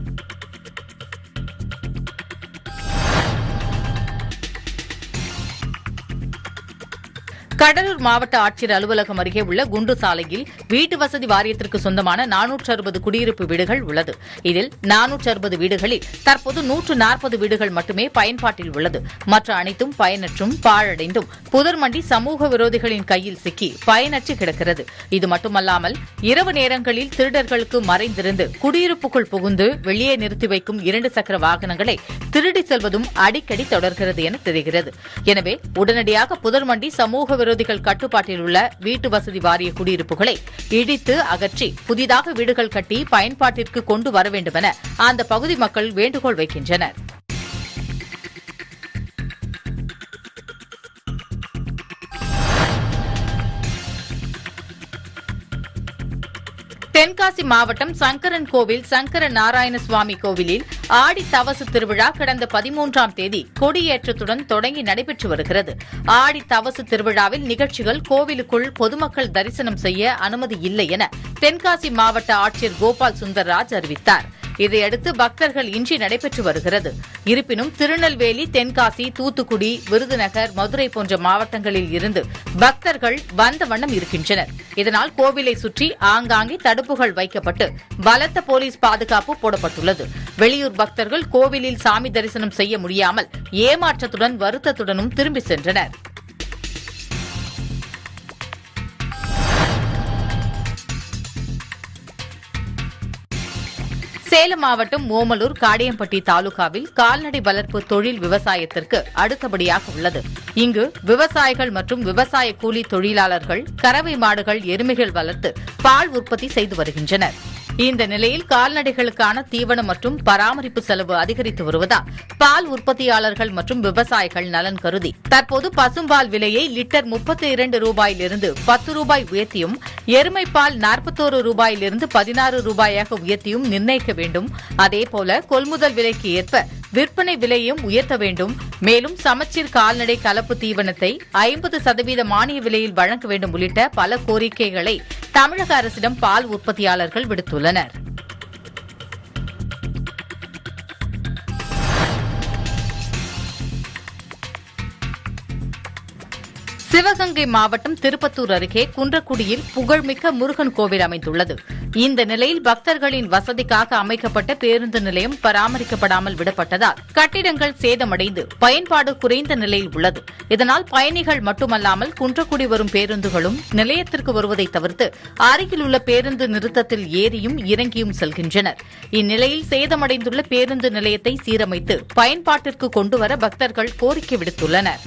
கடலூர் மாவட்ட ஆட்சியர் அலுவலகம் அருகே உள்ள குண்டு சாலையில் வீட்டு வசதி வாரியத்திற்கு சொந்தமான நானூற்று அறுபது குடியிருப்பு வீடுகள் உள்ளது இதில் நானூற்று அறுபது வீடுகளில் தற்போது நூற்று நாற்பது வீடுகள் மட்டுமே பயன்பாட்டில் உள்ளது மற்ற அனைத்தும் பயனற்றும் பாழடைந்தும் புதர்மண்டி சமூக விரோதிகளின் கையில் சிக்கி பயனற்று கிடக்கிறது இது மட்டுமல்லாமல் இரவு நேரங்களில் திருடர்களுக்கு மறைந்திருந்து குடியிருப்புக்குள் புகுந்து வெளியே நிறுத்தி வைக்கும் இரண்டு சக்கர வாகனங்களை திருடி செல்வதும் அடிக்கடி தொடர்கிறது என தெரிகிறது எனவே உடனடியாக புதர்மண்டி சமூக விரோதிகள் கட்டுப்பாட்டில் உள்ள வீட்டு வசதி வாரிய குடியிருப்புகளை இடித்து அகற்றி புதிதாக வீடுகள் கட்டி பயன்பாட்டிற்கு கொண்டு வர வேண்டுமென அந்த பகுதி மக்கள் வேண்டுகோள் வைக்கின்றனர் தென்காசி மாவட்டம் சங்கரன் கோவில் சங்கர நாராயண சுவாமி கோவிலில் ஆடி தவசு திருவிழா கடந்த பதிமூன்றாம் தேதி கொடியேற்றத்துடன் தொடங்கி நடைபெற்று வருகிறது ஆடி தவசு திருவிழாவில் நிகழ்ச்சிகள் கோவிலுக்குள் பொதுமக்கள் தரிசனம் செய்ய அனுமதி இல்லை என தென்காசி மாவட்ட ஆட்சியர் கோபால் சுந்தர்ராஜ் அறிவித்தார் இதையடுத்து பக்தர்கள் இன்றி நடைபெற்று வருகிறது இருப்பினும் திருநெல்வேலி தென்காசி தூத்துக்குடி விருதுநகர் மதுரை போன்ற மாவட்டங்களில் இருந்து பக்தர்கள் வந்த வண்ணம் இருக்கின்றனர் இதனால் கோவிலை சுற்றி ஆங்காங்கே தடுப்புகள் வைக்கப்பட்டு பலத்த போலீஸ் பாதுகாப்பு போடப்பட்டுள்ளது வெளியூர் பக்தர்கள் கோவிலில் சாமி தரிசனம் செய்ய முடியாமல் ஏமாற்றத்துடன் வருத்தத்துடனும் திரும்பி சென்றனர் சேலம் மாவட்டம் ஓமலூர் காடியம்பட்டி தாலுகாவில் கால்நடை வளர்ப்பு தொழில் விவசாயத்திற்கு அடுத்தபடியாக உள்ளது இங்கு விவசாயிகள் மற்றும் விவசாய கூலி தொழிலாளர்கள் கறவை மாடுகள் எருமைகள் வளர்த்து பால் உற்பத்தி செய்து வருகின்றனர் இந்த நிலையில் கால்நடைகளுக்கான தீவனம் மற்றும் பராமரிப்பு செலவு அதிகரித்து வருவதால் பால் உற்பத்தியாளர்கள் மற்றும் விவசாயிகள் நலன் கருதி தற்போது பசும்பால் விலையை லிட்டர் முப்பத்தி இரண்டு ரூபாயிலிருந்து பத்து ரூபாய் உயர்த்தியும் எருமை பால் நாற்பத்தோரு ரூபாயிலிருந்து பதினாறு ரூபாயாக உயர்த்தியும் நிர்ணயிக்க வேண்டும் அதேபோல கொள்முதல் விலைக்கு ஏற்ப விற்பனை விலையும் உயர்த்த வேண்டும் மேலும் சமச்சீர் கால்நடை கலப்பு தீவனத்தை ஐம்பது சதவீத மானிய விலையில் வழங்க வேண்டும் உள்ளிட்ட பல கோரிக்கைகளை தமிழக அரசிடம் பால் உற்பத்தியாளர்கள் விடுத்துள்ளனர் சிவகங்கை மாவட்டம் திருப்பத்தூர் அருகே குன்றக்குடியில் புகழ்மிக்க முருகன் கோவில் அமைந்துள்ளது இந்த நிலையில் பக்தர்களின் வசதிக்காக அமைக்கப்பட்ட பேருந்து நிலையம் பராமரிக்கப்படாமல் விடப்பட்டதால் கட்டிடங்கள் சேதமடைந்து பயன்பாடு குறைந்த நிலையில் உள்ளது இதனால் பயணிகள் மட்டுமல்லாமல் குன்றக்குடி வரும் பேருந்துகளும் நிலையத்திற்கு வருவதை தவிர்த்து அருகில் உள்ள பேருந்து நிறுத்தத்தில் ஏறியும் இறங்கியும் செல்கின்றனர் இந்நிலையில் சேதமடைந்துள்ள பேருந்து நிலையத்தை சீரமைத்து பயன்பாட்டிற்கு கொண்டுவர பக்தர்கள் கோரிக்கை விடுத்துள்ளனர்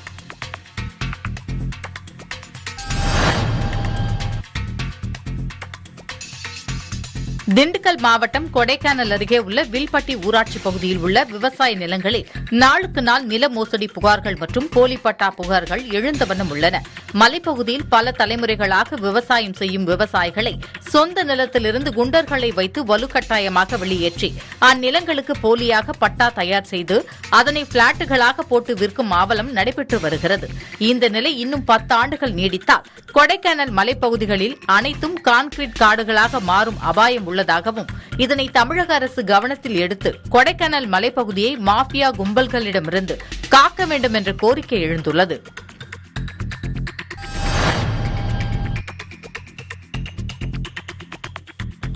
திண்டுக்கல் மாவட்டம் கொடைக்கானல் அருகே உள்ள வில்பட்டி ஊராட்சி பகுதியில் உள்ள விவசாய நிலங்களில் நாளுக்கு நாள் நில மோசடி புகார்கள் மற்றும் போலி பட்டா புகார்கள் எழுந்த வண்ணம் உள்ளன மலைப்பகுதியில் பல தலைமுறைகளாக விவசாயம் செய்யும் விவசாயிகளை சொந்த நிலத்திலிருந்து குண்டர்களை வைத்து வலுக்கட்டாயமாக வெளியேற்றி அந்நிலங்களுக்கு போலியாக பட்டா தயார் செய்து அதனை பிளாட்டுகளாக போட்டு விற்கும் ஆவலம் நடைபெற்று வருகிறது இந்த நிலை இன்னும் பத்து ஆண்டுகள் நீடித்தால் கொடைக்கானல் மலைப்பகுதிகளில் அனைத்தும் கான்கிரீட் காடுகளாக மாறும் அபாயம் உள்ளதாகவும் இதனை தமிழக அரசு கவனத்தில் எடுத்து கொடைக்கானல் மலைப்பகுதியை மாஃபியா கும்பல்களிடமிருந்து காக்க வேண்டும் என்ற கோரிக்கை எழுந்துள்ளது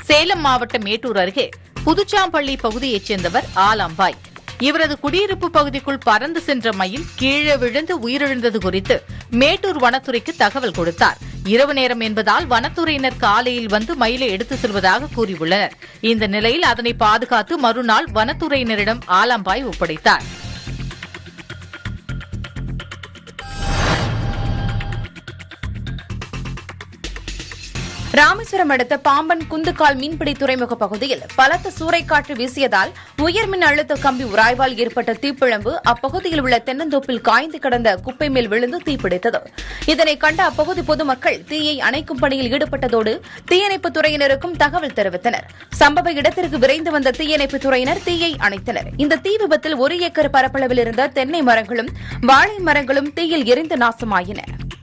சேலம் மாவட்டம் மேட்டூர் அருகே புதுச்சாம்பள்ளி பகுதியைச் சேர்ந்தவர் ஆலாம்பாய் இவரது குடியிருப்பு பகுதிக்குள் பறந்து சென்ற மயில் கீழே விழுந்து உயிரிழந்தது குறித்து மேட்டூர் வனத்துறைக்கு தகவல் கொடுத்தார் இரவு நேரம் என்பதால் வனத்துறையினர் காலையில் வந்து மயிலை எடுத்து செல்வதாக கூறியுள்ளனர் இந்த நிலையில் அதனை பாதுகாத்து மறுநாள் வனத்துறையினரிடம் ஆலாம்பாய் ஒப்படைத்தார் ராமேஸ்வரம் அடுத்த பாம்பன் குந்துக்கால் மீன்பிடி துறைமுக பகுதியில் பலத்த சூறைக்காற்று வீசியதால் உயர்மின் அழுத்த கம்பி உராய்வால் ஏற்பட்ட தீப்பிழம்பு அப்பகுதியில் உள்ள தென்னந்தோப்பில் காய்ந்து கிடந்த குப்பை மேல் விழுந்து தீப்பிடித்தது இதனை கண்ட அப்பகுதி பொதுமக்கள் தீயை அணைக்கும் பணியில் ஈடுபட்டதோடு தீயணைப்புத் துறையினருக்கும் தகவல் தெரிவித்தனர் சம்பவ இடத்திற்கு விரைந்து வந்த தீயணைப்புத் துறையினர் தீயை அணைத்தனர் இந்த தீ விபத்தில் ஒரு ஏக்கர் பரப்பளவில் இருந்த தென்னை மரங்களும் வாழை மரங்களும் தீயில் எரிந்து நாசமாயின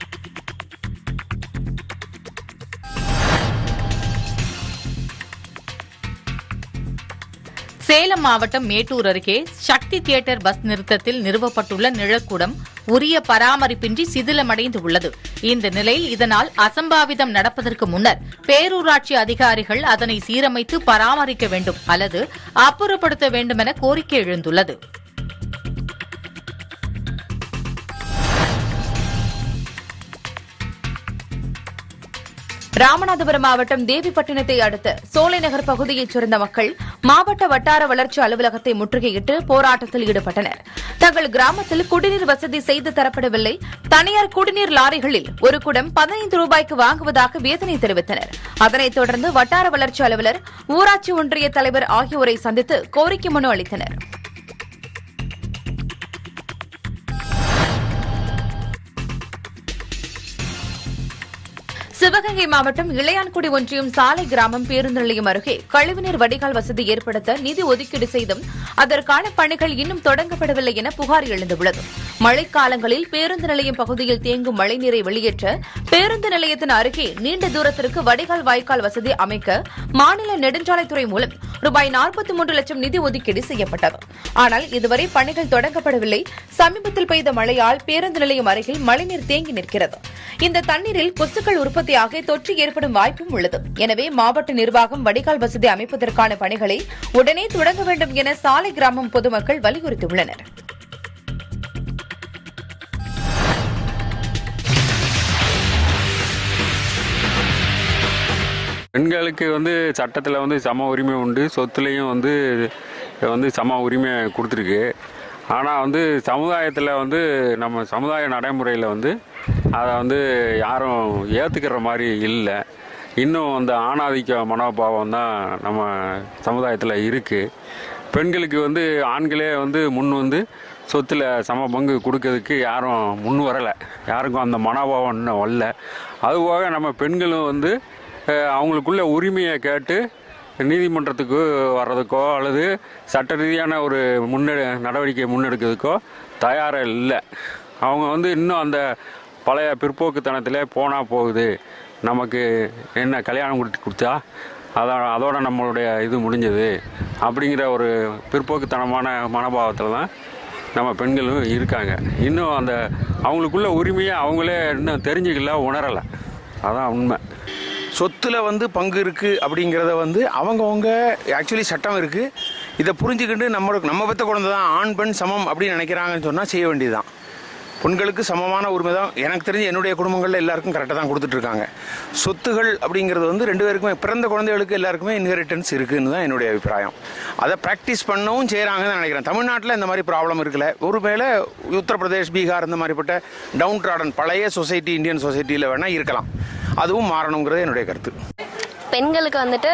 சேலம் மாவட்டம் மேட்டூர் அருகே சக்தி தியேட்டர் பஸ் நிறுத்தத்தில் நிறுவப்பட்டுள்ள நிழற்குடம் உரிய பராமரிப்பின்றி சிதிலமடைந்து உள்ளது இந்த நிலையில் இதனால் அசம்பாவிதம் நடப்பதற்கு முன்னர் பேரூராட்சி அதிகாரிகள் அதனை சீரமைத்து பராமரிக்க வேண்டும் அல்லது அப்புறப்படுத்த வேண்டும் என கோரிக்கை எழுந்துள்ளது ராமநாதபுரம் மாவட்டம் தேவிப்பட்டினத்தை அடுத்த சோலைநகர் பகுதியைச் சேர்ந்த மக்கள் மாவட்ட வட்டார வளர்ச்சி அலுவலகத்தை முற்றுகையிட்டு போராட்டத்தில் ஈடுபட்டனர் தங்கள் கிராமத்தில் குடிநீர் வசதி செய்து தரப்படவில்லை தனியார் குடிநீர் லாரிகளில் ஒரு குடம் பதினைந்து ரூபாய்க்கு வாங்குவதாக வேதனை தெரிவித்தனர் அதனைத் தொடர்ந்து வட்டார வளர்ச்சி அலுவலர் ஊராட்சி ஒன்றிய தலைவர் ஆகியோரை சந்தித்து கோரிக்கை மனு அளித்தனர் சிவகங்கை மாவட்டம் இளையான்குடி ஒன்றியம் சாலை கிராமம் பேருந்து நிலையம் அருகே கழிவுநீர் வடிகால் வசதி ஏற்படுத்த நிதி ஒதுக்கீடு செய்தும் அதற்கான பணிகள் இன்னும் தொடங்கப்படவில்லை என புகார் எழுந்துள்ளது மழைக்காலங்களில் பேருந்து நிலையம் பகுதியில் தேங்கும் மழைநீரை வெளியேற்ற பேருந்து நிலையத்தின் அருகே நீண்ட தூரத்திற்கு வடிகால் வாய்க்கால் வசதி அமைக்க மாநில நெடுஞ்சாலைத்துறை மூலம் ரூபாய் நாற்பத்தி மூன்று லட்சம் நிதி ஒதுக்கீடு செய்யப்பட்டது ஆனால் இதுவரை பணிகள் தொடங்கப்படவில்லை சமீபத்தில் பெய்த மழையால் பேருந்து நிலையம் அருகில் மழைநீர் தேங்கி நிற்கிறது இந்த தண்ணீரில் கொசுக்கள் உற்பத்தியாகி தொற்று ஏற்படும் வாய்ப்பும் உள்ளது எனவே மாவட்ட நிர்வாகம் வடிகால் வசதி அமைப்பதற்கான பணிகளை உடனே தொடங்க வேண்டும் என சாலை கிராமம் பொதுமக்கள் வலியுறுத்தியுள்ளனர் பெண்களுக்கு வந்து சட்டத்தில் வந்து சம உரிமை உண்டு சொத்துலேயும் வந்து வந்து சம உரிமை கொடுத்துருக்கு ஆனால் வந்து சமுதாயத்தில் வந்து நம்ம சமுதாய நடைமுறையில் வந்து அதை வந்து யாரும் ஏற்றுக்கிற மாதிரி இல்லை இன்னும் அந்த ஆணாதிக்க மனோபாவம் தான் நம்ம சமுதாயத்தில் இருக்குது பெண்களுக்கு வந்து ஆண்களே வந்து முன் வந்து சொத்தில் சம பங்கு கொடுக்கறதுக்கு யாரும் முன் வரலை யாருக்கும் அந்த மனோபாவம் இன்னும் வரல அதுபோக நம்ம பெண்களும் வந்து அஹ், அவங்களுக்குள்ள உரிமையை கேட்டு நீதிமன்றத்துக்கு வர்றதுக்கோ அல்லது சட்ட ரீதியான ஒரு முன்னெடு நடவடிக்கை முன்னெடுக்கிறதுக்கோ தயாராக இல்லை அவங்க வந்து இன்னும் அந்த பழைய பிற்போக்குத்தனத்திலே போனால் போகுது நமக்கு என்ன கல்யாணம் கொடுத்து கொடுத்தா அதோட அதோட நம்மளுடைய இது முடிஞ்சது அப்படிங்கிற ஒரு பிற்போக்குத்தனமான மனோபாவத்தில் தான் நம்ம பெண்களும் இருக்காங்க இன்னும் அந்த அவங்களுக்குள்ள உரிமையை அவங்களே இன்னும் தெரிஞ்சுக்கல உணரலை அதான் உண்மை சொத்துல வந்து பங்கு இருக்கு அப்படிங்கிறத வந்து அவங்கவங்க ஆக்சுவலி சட்டம் இருக்கு இதை புரிஞ்சுக்கிட்டு நம்ம நம்ம பெத்த குழந்தை தான் ஆண் பெண் சமம் அப்படின்னு நினைக்கிறாங்கன்னு சொன்னால் செய்ய வேண்டியதுதான் பெண்களுக்கு சமமான உரிமை தான் எனக்கு தெரிஞ்சு என்னுடைய குடும்பங்களில் எல்லாருக்கும் கரெக்டாக தான் கொடுத்துட்டு இருக்காங்க சொத்துகள் அப்படிங்கிறது வந்து ரெண்டு பேருக்குமே பிறந்த குழந்தைகளுக்கு எல்லாருக்குமே இன்ஹெரிட்டன்ஸ் இருக்குன்னு தான் என்னுடைய அபிப்பிராயம் அதை ப்ராக்டிஸ் பண்ணவும் செய்கிறாங்கன்னு நினைக்கிறேன் தமிழ்நாட்டில் இந்த மாதிரி ப்ராப்ளம் இருக்குல்ல ஒருவேளை உத்தரப்பிரதேஷ் பீகார் இந்த மாதிரிப்பட்ட டவுன் ட்ராடன் பழைய சொசைட்டி இந்தியன் சொசைட்டியில் வேணால் இருக்கலாம் அதுவும் மாறணுங்கிறது என்னுடைய கருத்து பெண்களுக்கு வந்துட்டு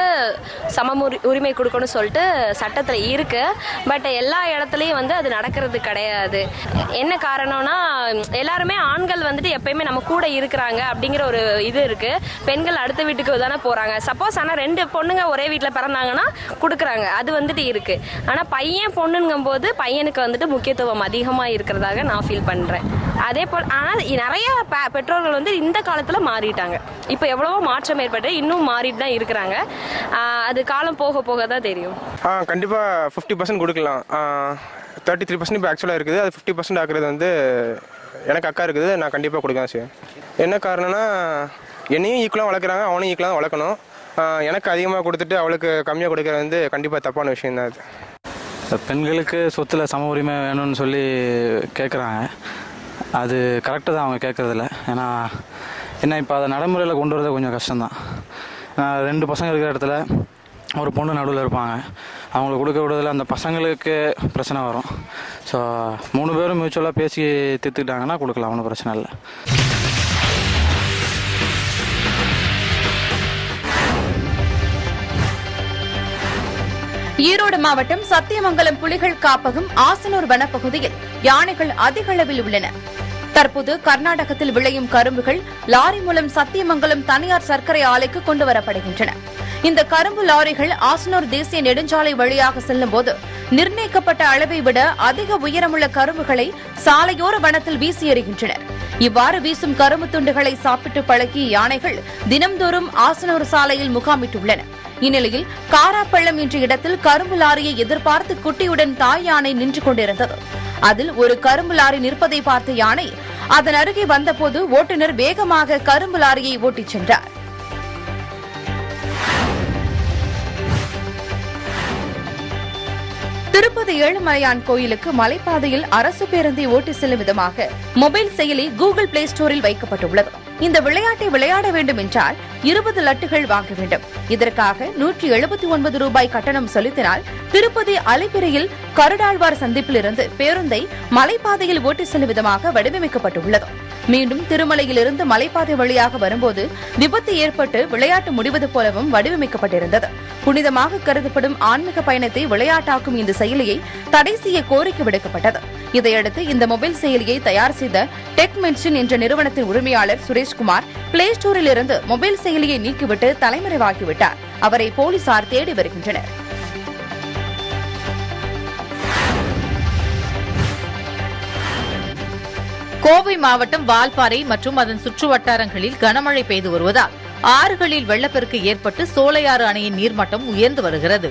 சம உரி- உரிமை கொடுக்கணும்னு சொல்லிட்டு சட்டத்தில் இருக்கு பட் எல்லா இடத்துலையும் வந்து அது நடக்கிறது கிடையாது என்ன காரணம்னா எல்லாருமே ஆண்கள் வந்துட்டு எப்பயுமே நம்ம கூட இருக்கிறாங்க அப்படிங்கிற ஒரு இது இருக்கு பெண்கள் அடுத்த வீட்டுக்கு தானே போறாங்க சப்போஸ் ஆனால் ரெண்டு பொண்ணுங்க ஒரே வீட்டில் பிறந்தாங்கன்னா கொடுக்குறாங்க அது வந்துட்டு இருக்கு ஆனால் பையன் பொண்ணுங்கும் போது பையனுக்கு வந்துட்டு முக்கியத்துவம் அதிகமாக இருக்கிறதாக நான் ஃபீல் பண்ணுறேன் அதே போல் ஆனால் நிறைய பெ- பெற்றோர்கள் வந்து இந்த காலத்தில் மாறிட்டாங்க இப்போ எவ்வளவோ மாற்றம் ஏற்பட்டு இன்னும் மாறிட்டு தான் இருக்கிறாங்க ஆஹ் அது காலம் போக போக தான் தெரியும் ஆ கண்டிப்பாக ஃபிஃப்டி பர்சன்ட் கொடுக்கலாம் தேர்ட்டி த்ரீ பர்சன்ட் இப்போ ஆக்சுவலாக இருக்குது அது ஃபிஃப்டி பர்சன்ட் ஆக்குறது வந்து எனக்கு அக்கா இருக்குது நான் கண்டிப்பாக கொடுக்க தான் செய்வேன் என்ன காரணம்னா என்னையும் ஈக்குவலாக வளர்க்குறாங்க அவனையும் ஈக்குவலாக வளர்க்கணும் ஆஹ் எனக்கு அதிகமாக கொடுத்துட்டு அவளுக்கு கம்மியாக கொடுக்கறது வந்து கண்டிப்பாக தப்பான விஷயம் தான் அது பெண்களுக்கு சொத்துல சம உரிமை வேணும்னு சொல்லி கேட்குறாங்க அது கரெக்டு தான் அவங்க கேட்குறதில்ல ஏன்னா என்ன இப்போ அதை நடைமுறையில் கொண்டு வரது கொஞ்சம் கஷ்டம்தான் ஆஹ் ரெண்டு பசங்க இருக்கிற இடத்துல ஒரு பொண்ணு நடுவில் இருப்பாங்க அவங்களுக்கு கொடுக்க விடுறதுல அந்த பசங்களுக்கு பிரச்சனை வரும் ஸோ மூணு பேரும் மியூச்சுவலாக பேசி தீர்த்துக்கிட்டாங்கன்னா கொடுக்கலாம் ஒன்றும் பிரச்சனை இல்லை ஈரோடு மாவட்டம் சத்தியமங்கலம் புலிகள் காப்பகம் ஆசனூர் வனப்பகுதியில் யானைகள் அதிக அளவில் உள்ளன தற்போது கர்நாடகத்தில் விளையும் கரும்புகள் லாரி மூலம் சத்தியமங்கலம் தனியார் சர்க்கரை ஆலைக்கு கொண்டு வரப்படுகின்றன இந்த கரும்பு லாரிகள் ஆசனூர் தேசிய நெடுஞ்சாலை வழியாக செல்லும்போது நிர்ணயிக்கப்பட்ட அளவை விட அதிக உயரமுள்ள கரும்புகளை சாலையோர வனத்தில் வீசி எறிகின்றனர் இவ்வாறு வீசும் கரும்பு துண்டுகளை சாப்பிட்டு பழகிய யானைகள் தினம்தோறும் ஆசனூர் சாலையில் முகாமிட்டுள்ளன இந்நிலையில் காராப்பள்ளம் என்ற இடத்தில் கரும்பு லாரியை எதிர்பார்த்து குட்டியுடன் தாய் யானை நின்று கொண்டிருந்தது அதில் ஒரு கரும்பு லாரி நிற்பதை பார்த்த யானை அதன் அருகே வந்தபோது ஓட்டுநர் வேகமாக கரும்பு லாரியை ஓட்டிச் சென்றார் திருப்பதி ஏழுமலையான் கோயிலுக்கு மலைப்பாதையில் அரசு பேருந்தை ஓட்டி செல்லும் விதமாக மொபைல் செயலி கூகுள் பிளே ஸ்டோரில் வைக்கப்பட்டுள்ளது இந்த விளையாட்டை விளையாட வேண்டும் என்றால் இருபது லட்டுகள் வாங்க வேண்டும் இதற்காக நூற்றி எழுபத்தி ஒன்பது ரூபாய் கட்டணம் செலுத்தினால் திருப்பதி அலைப்பிறையில் கருடாழ்வார் சந்திப்பில் இருந்து பேருந்தை மலைப்பாதையில் ஓட்டி செல்லும் விதமாக வடிவமைக்கப்பட்டுள்ளது மீண்டும் திருமலையிலிருந்து மலைப்பாதை வழியாக வரும்போது விபத்து ஏற்பட்டு விளையாட்டு முடிவது போலவும் வடிவமைக்கப்பட்டிருந்தது புனிதமாக கருதப்படும் ஆன்மீக பயணத்தை விளையாட்டாக்கும் இந்த செயலியை தடை செய்ய கோரிக்கை விடுக்கப்பட்டது இதையடுத்து இந்த மொபைல் செயலியை தயார் செய்த டெக் மென்ஷன் என்ற நிறுவனத்தின் உரிமையாளர் சுரேஷ்குமார் பிளே ஸ்டோரில் இருந்து மொபைல் செயலியை நீக்கிவிட்டு தலைமறைவாகிவிட்டார் அவரை போலீசார் தேடி வருகின்றனர் கோவை மாவட்டம் வால்பாறை மற்றும் அதன் சுற்று வட்டாரங்களில் கனமழை பெய்து வருவதால் ஆறுகளில் வெள்ளப்பெருக்கு ஏற்பட்டு சோலையாறு அணையின் நீர்மட்டம் உயர்ந்து வருகிறது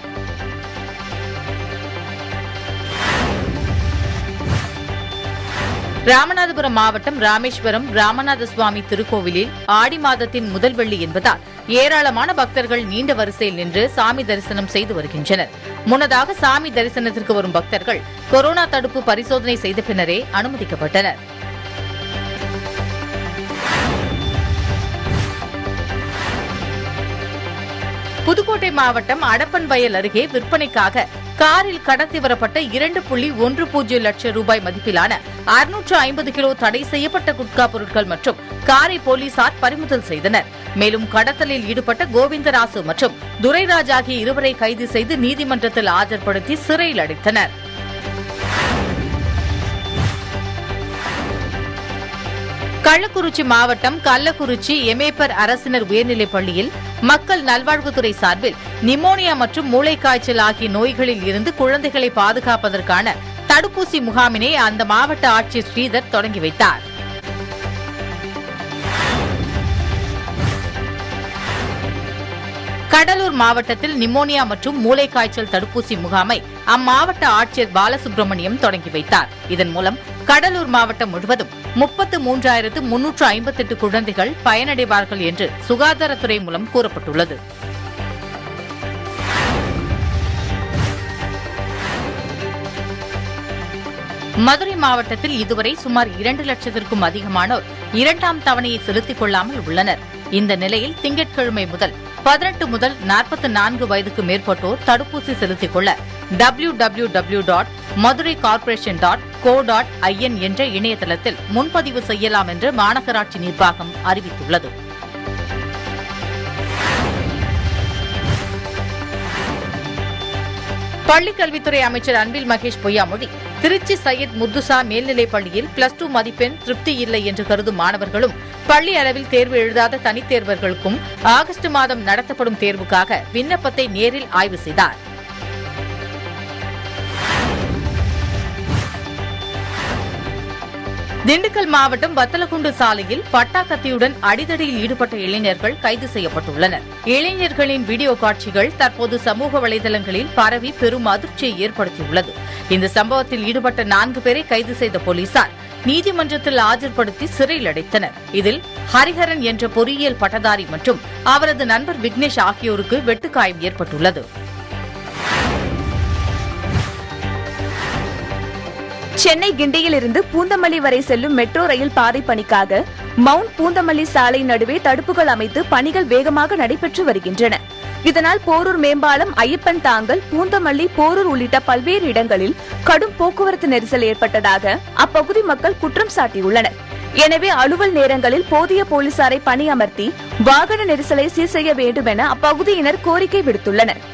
ராமநாதபுரம் மாவட்டம் ராமேஸ்வரம் ராமநாத சுவாமி திருக்கோவிலில் ஆடி மாதத்தின் முதல் வெள்ளி என்பதால் ஏராளமான பக்தர்கள் நீண்ட வரிசையில் நின்று சாமி தரிசனம் செய்து வருகின்றனர் முன்னதாக சாமி தரிசனத்திற்கு வரும் பக்தர்கள் கொரோனா தடுப்பு பரிசோதனை செய்த பின்னரே அனுமதிக்கப்பட்டனர் புதுக்கோட்டை மாவட்டம் அடப்பன் வயல் அருகே விற்பனைக்காக காரில் கடத்தி வரப்பட்ட இரண்டு புள்ளி ஒன்று பூஜ்ஜியம் லட்சம் ரூபாய் மதிப்பிலான அறுநூற்று ஐம்பது கிலோ தடை செய்யப்பட்ட குட்கா பொருட்கள் மற்றும் காரை போலீசார் பறிமுதல் செய்தனர் மேலும் கடத்தலில் ஈடுபட்ட கோவிந்தராசு மற்றும் துரைராஜ் ஆகிய இருவரை கைது செய்து நீதிமன்றத்தில் ஆஜர்படுத்தி சிறையில் அடைத்தனர் கள்ளக்குறிச்சி மாவட்டம் கள்ளக்குறிச்சி எமேப்பர் அரசினர் உயர்நிலைப் பள்ளியில் மக்கள் நல்வாழ்வுத்துறை சார்பில் நிமோனியா மற்றும் மூளைக்காய்ச்சல் ஆகிய நோய்களில் இருந்து குழந்தைகளை பாதுகாப்பதற்கான தடுப்பூசி முகாமினை அந்த மாவட்ட ஆட்சியர் ஸ்ரீதர் தொடங்கி வைத்தார் கடலூர் மாவட்டத்தில் நிமோனியா மற்றும் மூளைக்காய்ச்சல் தடுப்பூசி முகாமை அம்மாவட்ட ஆட்சியர் பாலசுப்ரமணியம் தொடங்கி வைத்தார் இதன் மூலம் கடலூர் மாவட்டம் முழுவதும் முப்பத்து மூன்றாயிரத்து முன்னூற்று ஐம்பத்தெட்டு குழந்தைகள் பயனடைவார்கள் என்று சுகாதாரத்துறை மூலம் கூறப்பட்டுள்ளது மதுரை மாவட்டத்தில் இதுவரை சுமார் இரண்டு லட்சத்திற்கும் அதிகமானோர் இரண்டாம் தவணையை செலுத்திக் கொள்ளாமல் உள்ளனர் இந்த நிலையில் திங்கட்கிழமை முதல் பதினெட்டு முதல் நாற்பத்தி நான்கு வயதுக்கு மேற்பட்டோர் தடுப்பூசி செலுத்திக் கொள்ள W W W dot Madurai corporation dot co dot IN என்ற இணையதளத்தில் முன்பதிவு செய்யலாம் என்று மாநகராட்சி நிர்வாகம் அறிவித்துள்ளது பள்ளிக்கல்வித்துறை அமைச்சர் அன்பில் மகேஷ் பொய்யாமொழி திருச்சி சையத் முர்துசா மேல்நிலைப் பள்ளியில் பிளஸ் டூ மதிப்பெண் திருப்தி இல்லை என்று கருதும் மாணவர்களும் பள்ளி அளவில் தேர்வு எழுதாத தனித் தேர்வர்களுக்கும் ஆகஸ்ட் மாதம் நடத்தப்படும் தேர்வுக்காக விண்ணப்பத்தை நேரில் ஆய்வு செய்தார் திண்டுக்கல் மாவட்டம் வத்தலகுண்டு சாலையில் பட்டா கத்தியுடன் அடிதடியில் ஈடுபட்ட இளைஞர்கள் கைது செய்யப்பட்டுள்ளனர் இளைஞர்களின் வீடியோ காட்சிகள் தற்போது சமூக வலைதளங்களில் பரவி பெரும் அதிர்ச்சியை ஏற்படுத்தியுள்ளது இந்த சம்பவத்தில் ஈடுபட்ட நான்கு பேரை கைது செய்த போலீசார் நீதிமன்றத்தில் ஆஜர்படுத்தி சிறையில் அடைத்தனர் இதில் ஹரிஹரன் என்ற பொறியியல் பட்டதாரி மற்றும் அவரது நண்பர் விக்னேஷ் ஆகியோருக்கு வெட்டுக்காயம் ஏற்பட்டுள்ளது சென்னை கிண்டியில் இருந்து பூந்தமல்லி வரை செல்லும் மெட்ரோ ரயில் பாதை பணிக்காக மவுண்ட் பூந்தமல்லி சாலை நடுவே தடுப்புகள் அமைத்து பணிகள் வேகமாக நடைபெற்று வருகின்றன இதனால் போரூர் மேம்பாலம் ஐயப்பன் தாங்கல் பூந்தமல்லி போரூர் உள்ளிட்ட பல்வேறு இடங்களில் கடும் போக்குவரத்து நெரிசல் ஏற்பட்டதாக அப்பகுதி மக்கள் குற்றம் சாட்டியுள்ளனர் எனவே அலுவல் நேரங்களில் போதிய போலீசாரை பணியமர்த்தி வாகன நெரிசலை சீர் செய்ய வேண்டும் என அப்பகுதியினர் கோரிக்கை விடுத்துள்ளனர்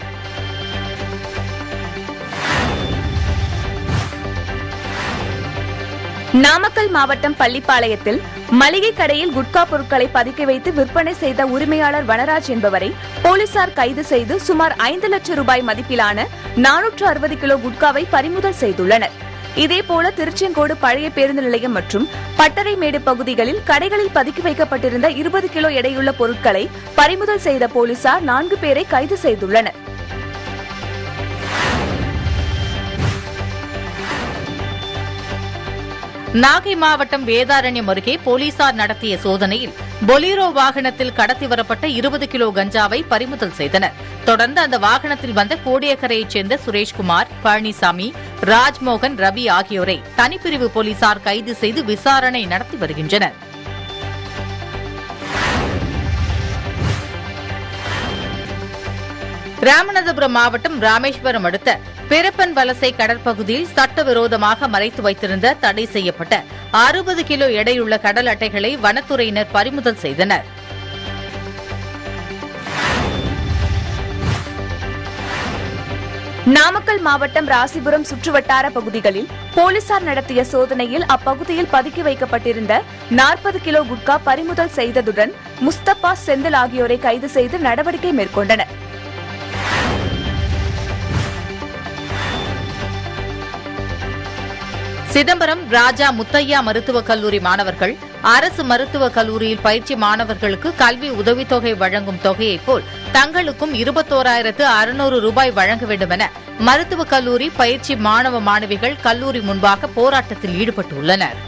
நாமக்கல் மாவட்டம் பள்ளிப்பாளையத்தில் மளிகை கடையில் குட்கா பொருட்களை பதுக்கி வைத்து விற்பனை செய்த உரிமையாளர் வனராஜ் என்பவரை போலீசார் கைது செய்து சுமார் ஐந்து லட்சம் ரூபாய் மதிப்பிலான நானூற்று அறுபது கிலோ குட்காவை பறிமுதல் செய்துள்ளனர் இதேபோல திருச்செங்கோடு பழைய பேருந்து நிலையம் மற்றும் பட்டறைமேடு பகுதிகளில் கடைகளில் பதுக்கி வைக்கப்பட்டிருந்த இருபது கிலோ எடையுள்ள பொருட்களை பறிமுதல் செய்த போலீசார் நான்கு பேரை கைது செய்துள்ளனர் நாகை மாவட்டம் வேதாரண்யம் அருகே போலீசார் நடத்திய சோதனையில் பொலீரோ வாகனத்தில் கடத்தி வரப்பட்ட இருபது கிலோ கஞ்சாவை பறிமுதல் செய்தனர் தொடர்ந்து அந்த வாகனத்தில் வந்த கோடியக்கரையைச் சேர்ந்த சுரேஷ்குமார் பழனிசாமி ராஜ்மோகன் ரவி ஆகியோரை தனிப்பிரிவு போலீசார் கைது செய்து விசாரணை நடத்தி வருகின்றனர் ராமநாதபுரம் மாவட்டம் ராமேஸ்வரம் அடுத்த பிறப்பன் வலசை கடற்பகுதியில் சட்டவிரோதமாக மறைத்து வைத்திருந்த தடை செய்யப்பட்ட அறுபது கிலோ எடையுள்ள கடல் அட்டைகளை வனத்துறையினர் பறிமுதல் செய்தனர் நாமக்கல் மாவட்டம் ராசிபுரம் சுற்றுவட்டார பகுதிகளில் போலீசார் நடத்திய சோதனையில் அப்பகுதியில் பதுக்கி வைக்கப்பட்டிருந்த நாற்பது கிலோ குட்கா பறிமுதல் செய்ததுடன் முஸ்தபா செந்தில் ஆகியோரை கைது செய்து நடவடிக்கை மேற்கொண்டனர் சிதம்பரம் ராஜா முத்தையா மருத்துவக் கல்லூரி மாணவர்கள் அரசு மருத்துவக் கல்லூரியில் பயிற்சி மாணவர்களுக்கு கல்வி உதவித்தொகை வழங்கும் தொகையைப் போல் தங்களுக்கும் இருபத்தோராயிரத்து அறுநூறு ரூபாய் வழங்க வேண்டும் என மருத்துவக் கல்லூரி பயிற்சி மாணவ மாணவிகள் கல்லூரி முன்பாக போராட்டத்தில் ஈடுபட்டுள்ளனர்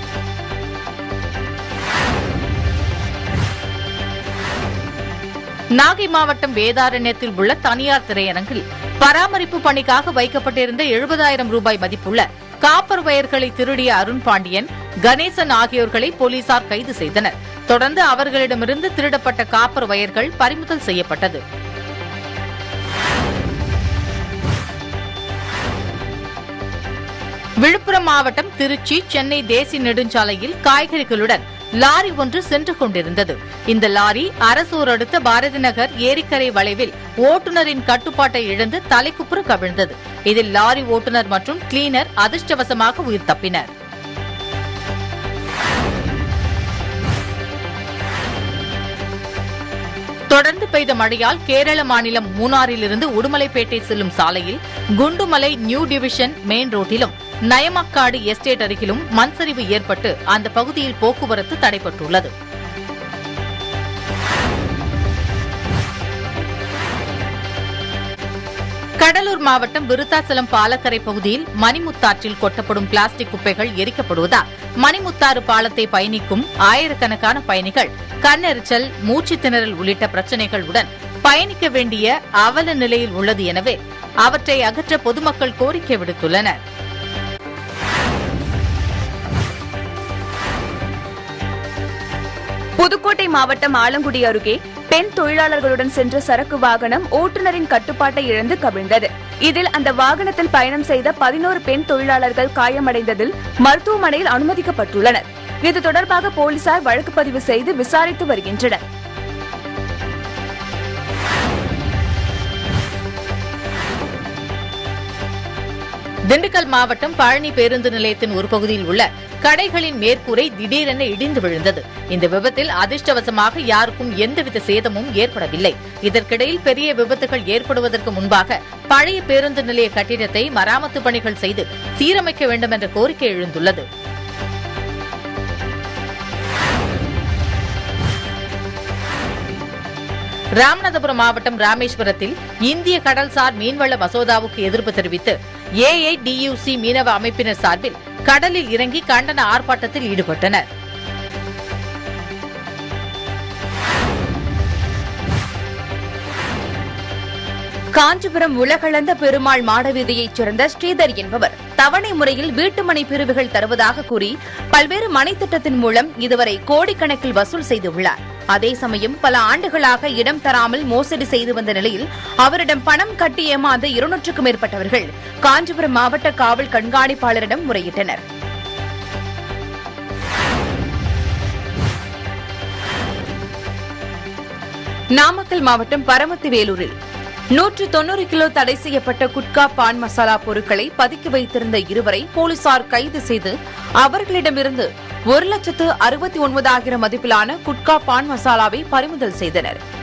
நாகை மாவட்டம் வேதாரண்யத்தில் உள்ள தனியார் திரையரங்கில் பராமரிப்பு பணிக்காக வைக்கப்பட்டிருந்த எழுபதாயிரம் ரூபாய் மதிப்புள்ள காப்பர் வயர்களை திருடிய அருண் பாண்டியன் கணேசன் ஆகியோர்களை போலீசார் கைது செய்தனர் தொடர்ந்து அவர்களிடமிருந்து திருடப்பட்ட காப்பர் வயர்கள் பறிமுதல் செய்யப்பட்டது விழுப்புரம் மாவட்டம் திருச்சி சென்னை தேசிய நெடுஞ்சாலையில் காய்கறிகளுடன் லாரி ஒன்று சென்று கொண்டிருந்தது இந்த லாரி அரசூர் அடுத்த பாரதி நகர் ஏரிக்கரை வளைவில் ஓட்டுநரின் கட்டுப்பாட்டை இழந்து தலைக்குப்புற கவிழ்ந்தது இதில் லாரி ஓட்டுநர் மற்றும் கிளீனர் அதிர்ஷ்டவசமாக உயிர் தப்பினர் தொடர்ந்து பெய்த மழையால் கேரள மாநிலம் மூணாறிலிருந்து உடுமலைப்பேட்டை செல்லும் சாலையில் குண்டுமலை நியூ டிவிஷன் மெயின் ரோட்டிலும் நயமக்காடு எஸ்டேட் அருகிலும் மண் சரிவு ஏற்பட்டு அந்த பகுதியில் போக்குவரத்து தடைபட்டுள்ளது கடலூர் மாவட்டம் விருத்தாசலம் பாலக்கரை பகுதியில் மணிமுத்தாற்றில் கொட்டப்படும் பிளாஸ்டிக் குப்பைகள் எரிக்கப்படுவதால் மணிமுத்தாறு பாலத்தை பயணிக்கும் ஆயிரக்கணக்கான பயணிகள் கண்ணெரிச்சல் மூச்சு திணறல் உள்ளிட்ட பிரச்சினைகளுடன் பயணிக்க வேண்டிய அவல நிலையில் உள்ளது எனவே அவற்றை அகற்ற பொதுமக்கள் கோரிக்கை விடுத்துள்ளனர் புதுக்கோட்டை மாவட்டம் ஆலங்குடி அருகே பெண் தொழிலாளர்களுடன் சென்ற சரக்கு வாகனம் ஓட்டுநரின் கட்டுப்பாட்டை இழந்து கவிழ்ந்தது இதில் அந்த வாகனத்தில் பயணம் செய்த பதினோரு பெண் தொழிலாளர்கள் காயமடைந்ததில் மருத்துவமனையில் அனுமதிக்கப்பட்டுள்ளனர் இது தொடர்பாக போலீசார் வழக்கு பதிவு செய்து விசாரித்து வருகின்றனர் திண்டுக்கல் மாவட்டம் பழனி பேருந்து நிலையத்தின் ஒரு பகுதியில் உள்ள கடைகளின் மேற்கூரை திடீரென இடிந்து விழுந்தது இந்த விபத்தில் அதிர்ஷ்டவசமாக யாருக்கும் எந்தவித சேதமும் ஏற்படவில்லை இதற்கிடையில் பெரிய விபத்துகள் ஏற்படுவதற்கு முன்பாக பழைய பேருந்து நிலைய கட்டிடத்தை மராமத்து பணிகள் செய்து சீரமைக்க வேண்டும் என்ற கோரிக்கை எழுந்துள்ளது ராமநாதபுரம் மாவட்டம் ராமேஸ்வரத்தில் இந்திய கடல்சார் மீன்வள மசோதாவுக்கு எதிர்ப்பு தெரிவித்து ஏஐடியூசி மீனவ அமைப்பினர் சார்பில் கடலில் இறங்கி கண்டன ஆர்ப்பாட்டத்தில் ஈடுபட்டனர் காஞ்சிபுரம் உலகளந்த பெருமாள் மாடவீதியைச் சேர்ந்த ஸ்ரீதர் என்பவர் தவணை முறையில் வீட்டுமனை பிரிவுகள் தருவதாக கூறி பல்வேறு மனை திட்டத்தின் மூலம் இதுவரை கோடிக்கணக்கில் வசூல் செய்துள்ளார் அதே சமயம் பல ஆண்டுகளாக இடம் தராமல் மோசடி செய்து வந்த நிலையில் அவரிடம் பணம் கட்டி ஏமாந்த இருநூற்றுக்கும் மேற்பட்டவர்கள் காஞ்சிபுரம் மாவட்ட காவல் கண்காணிப்பாளரிடம் முறையிட்டனர் நாமக்கல் மாவட்டம் பரமத்தி வேலூரில் நூற்று தொன்னூறு கிலோ தடை செய்யப்பட்ட குட்கா பான் மசாலா பொருட்களை பதுக்கி வைத்திருந்த இருவரை போலீசார் கைது செய்து அவர்களிடமிருந்து ஒரு லட்சத்து அறுபத்தி ஒன்பதாயிரம் மதிப்பிலான குட்கா பான் மசாலாவை பறிமுதல் செய்தனர்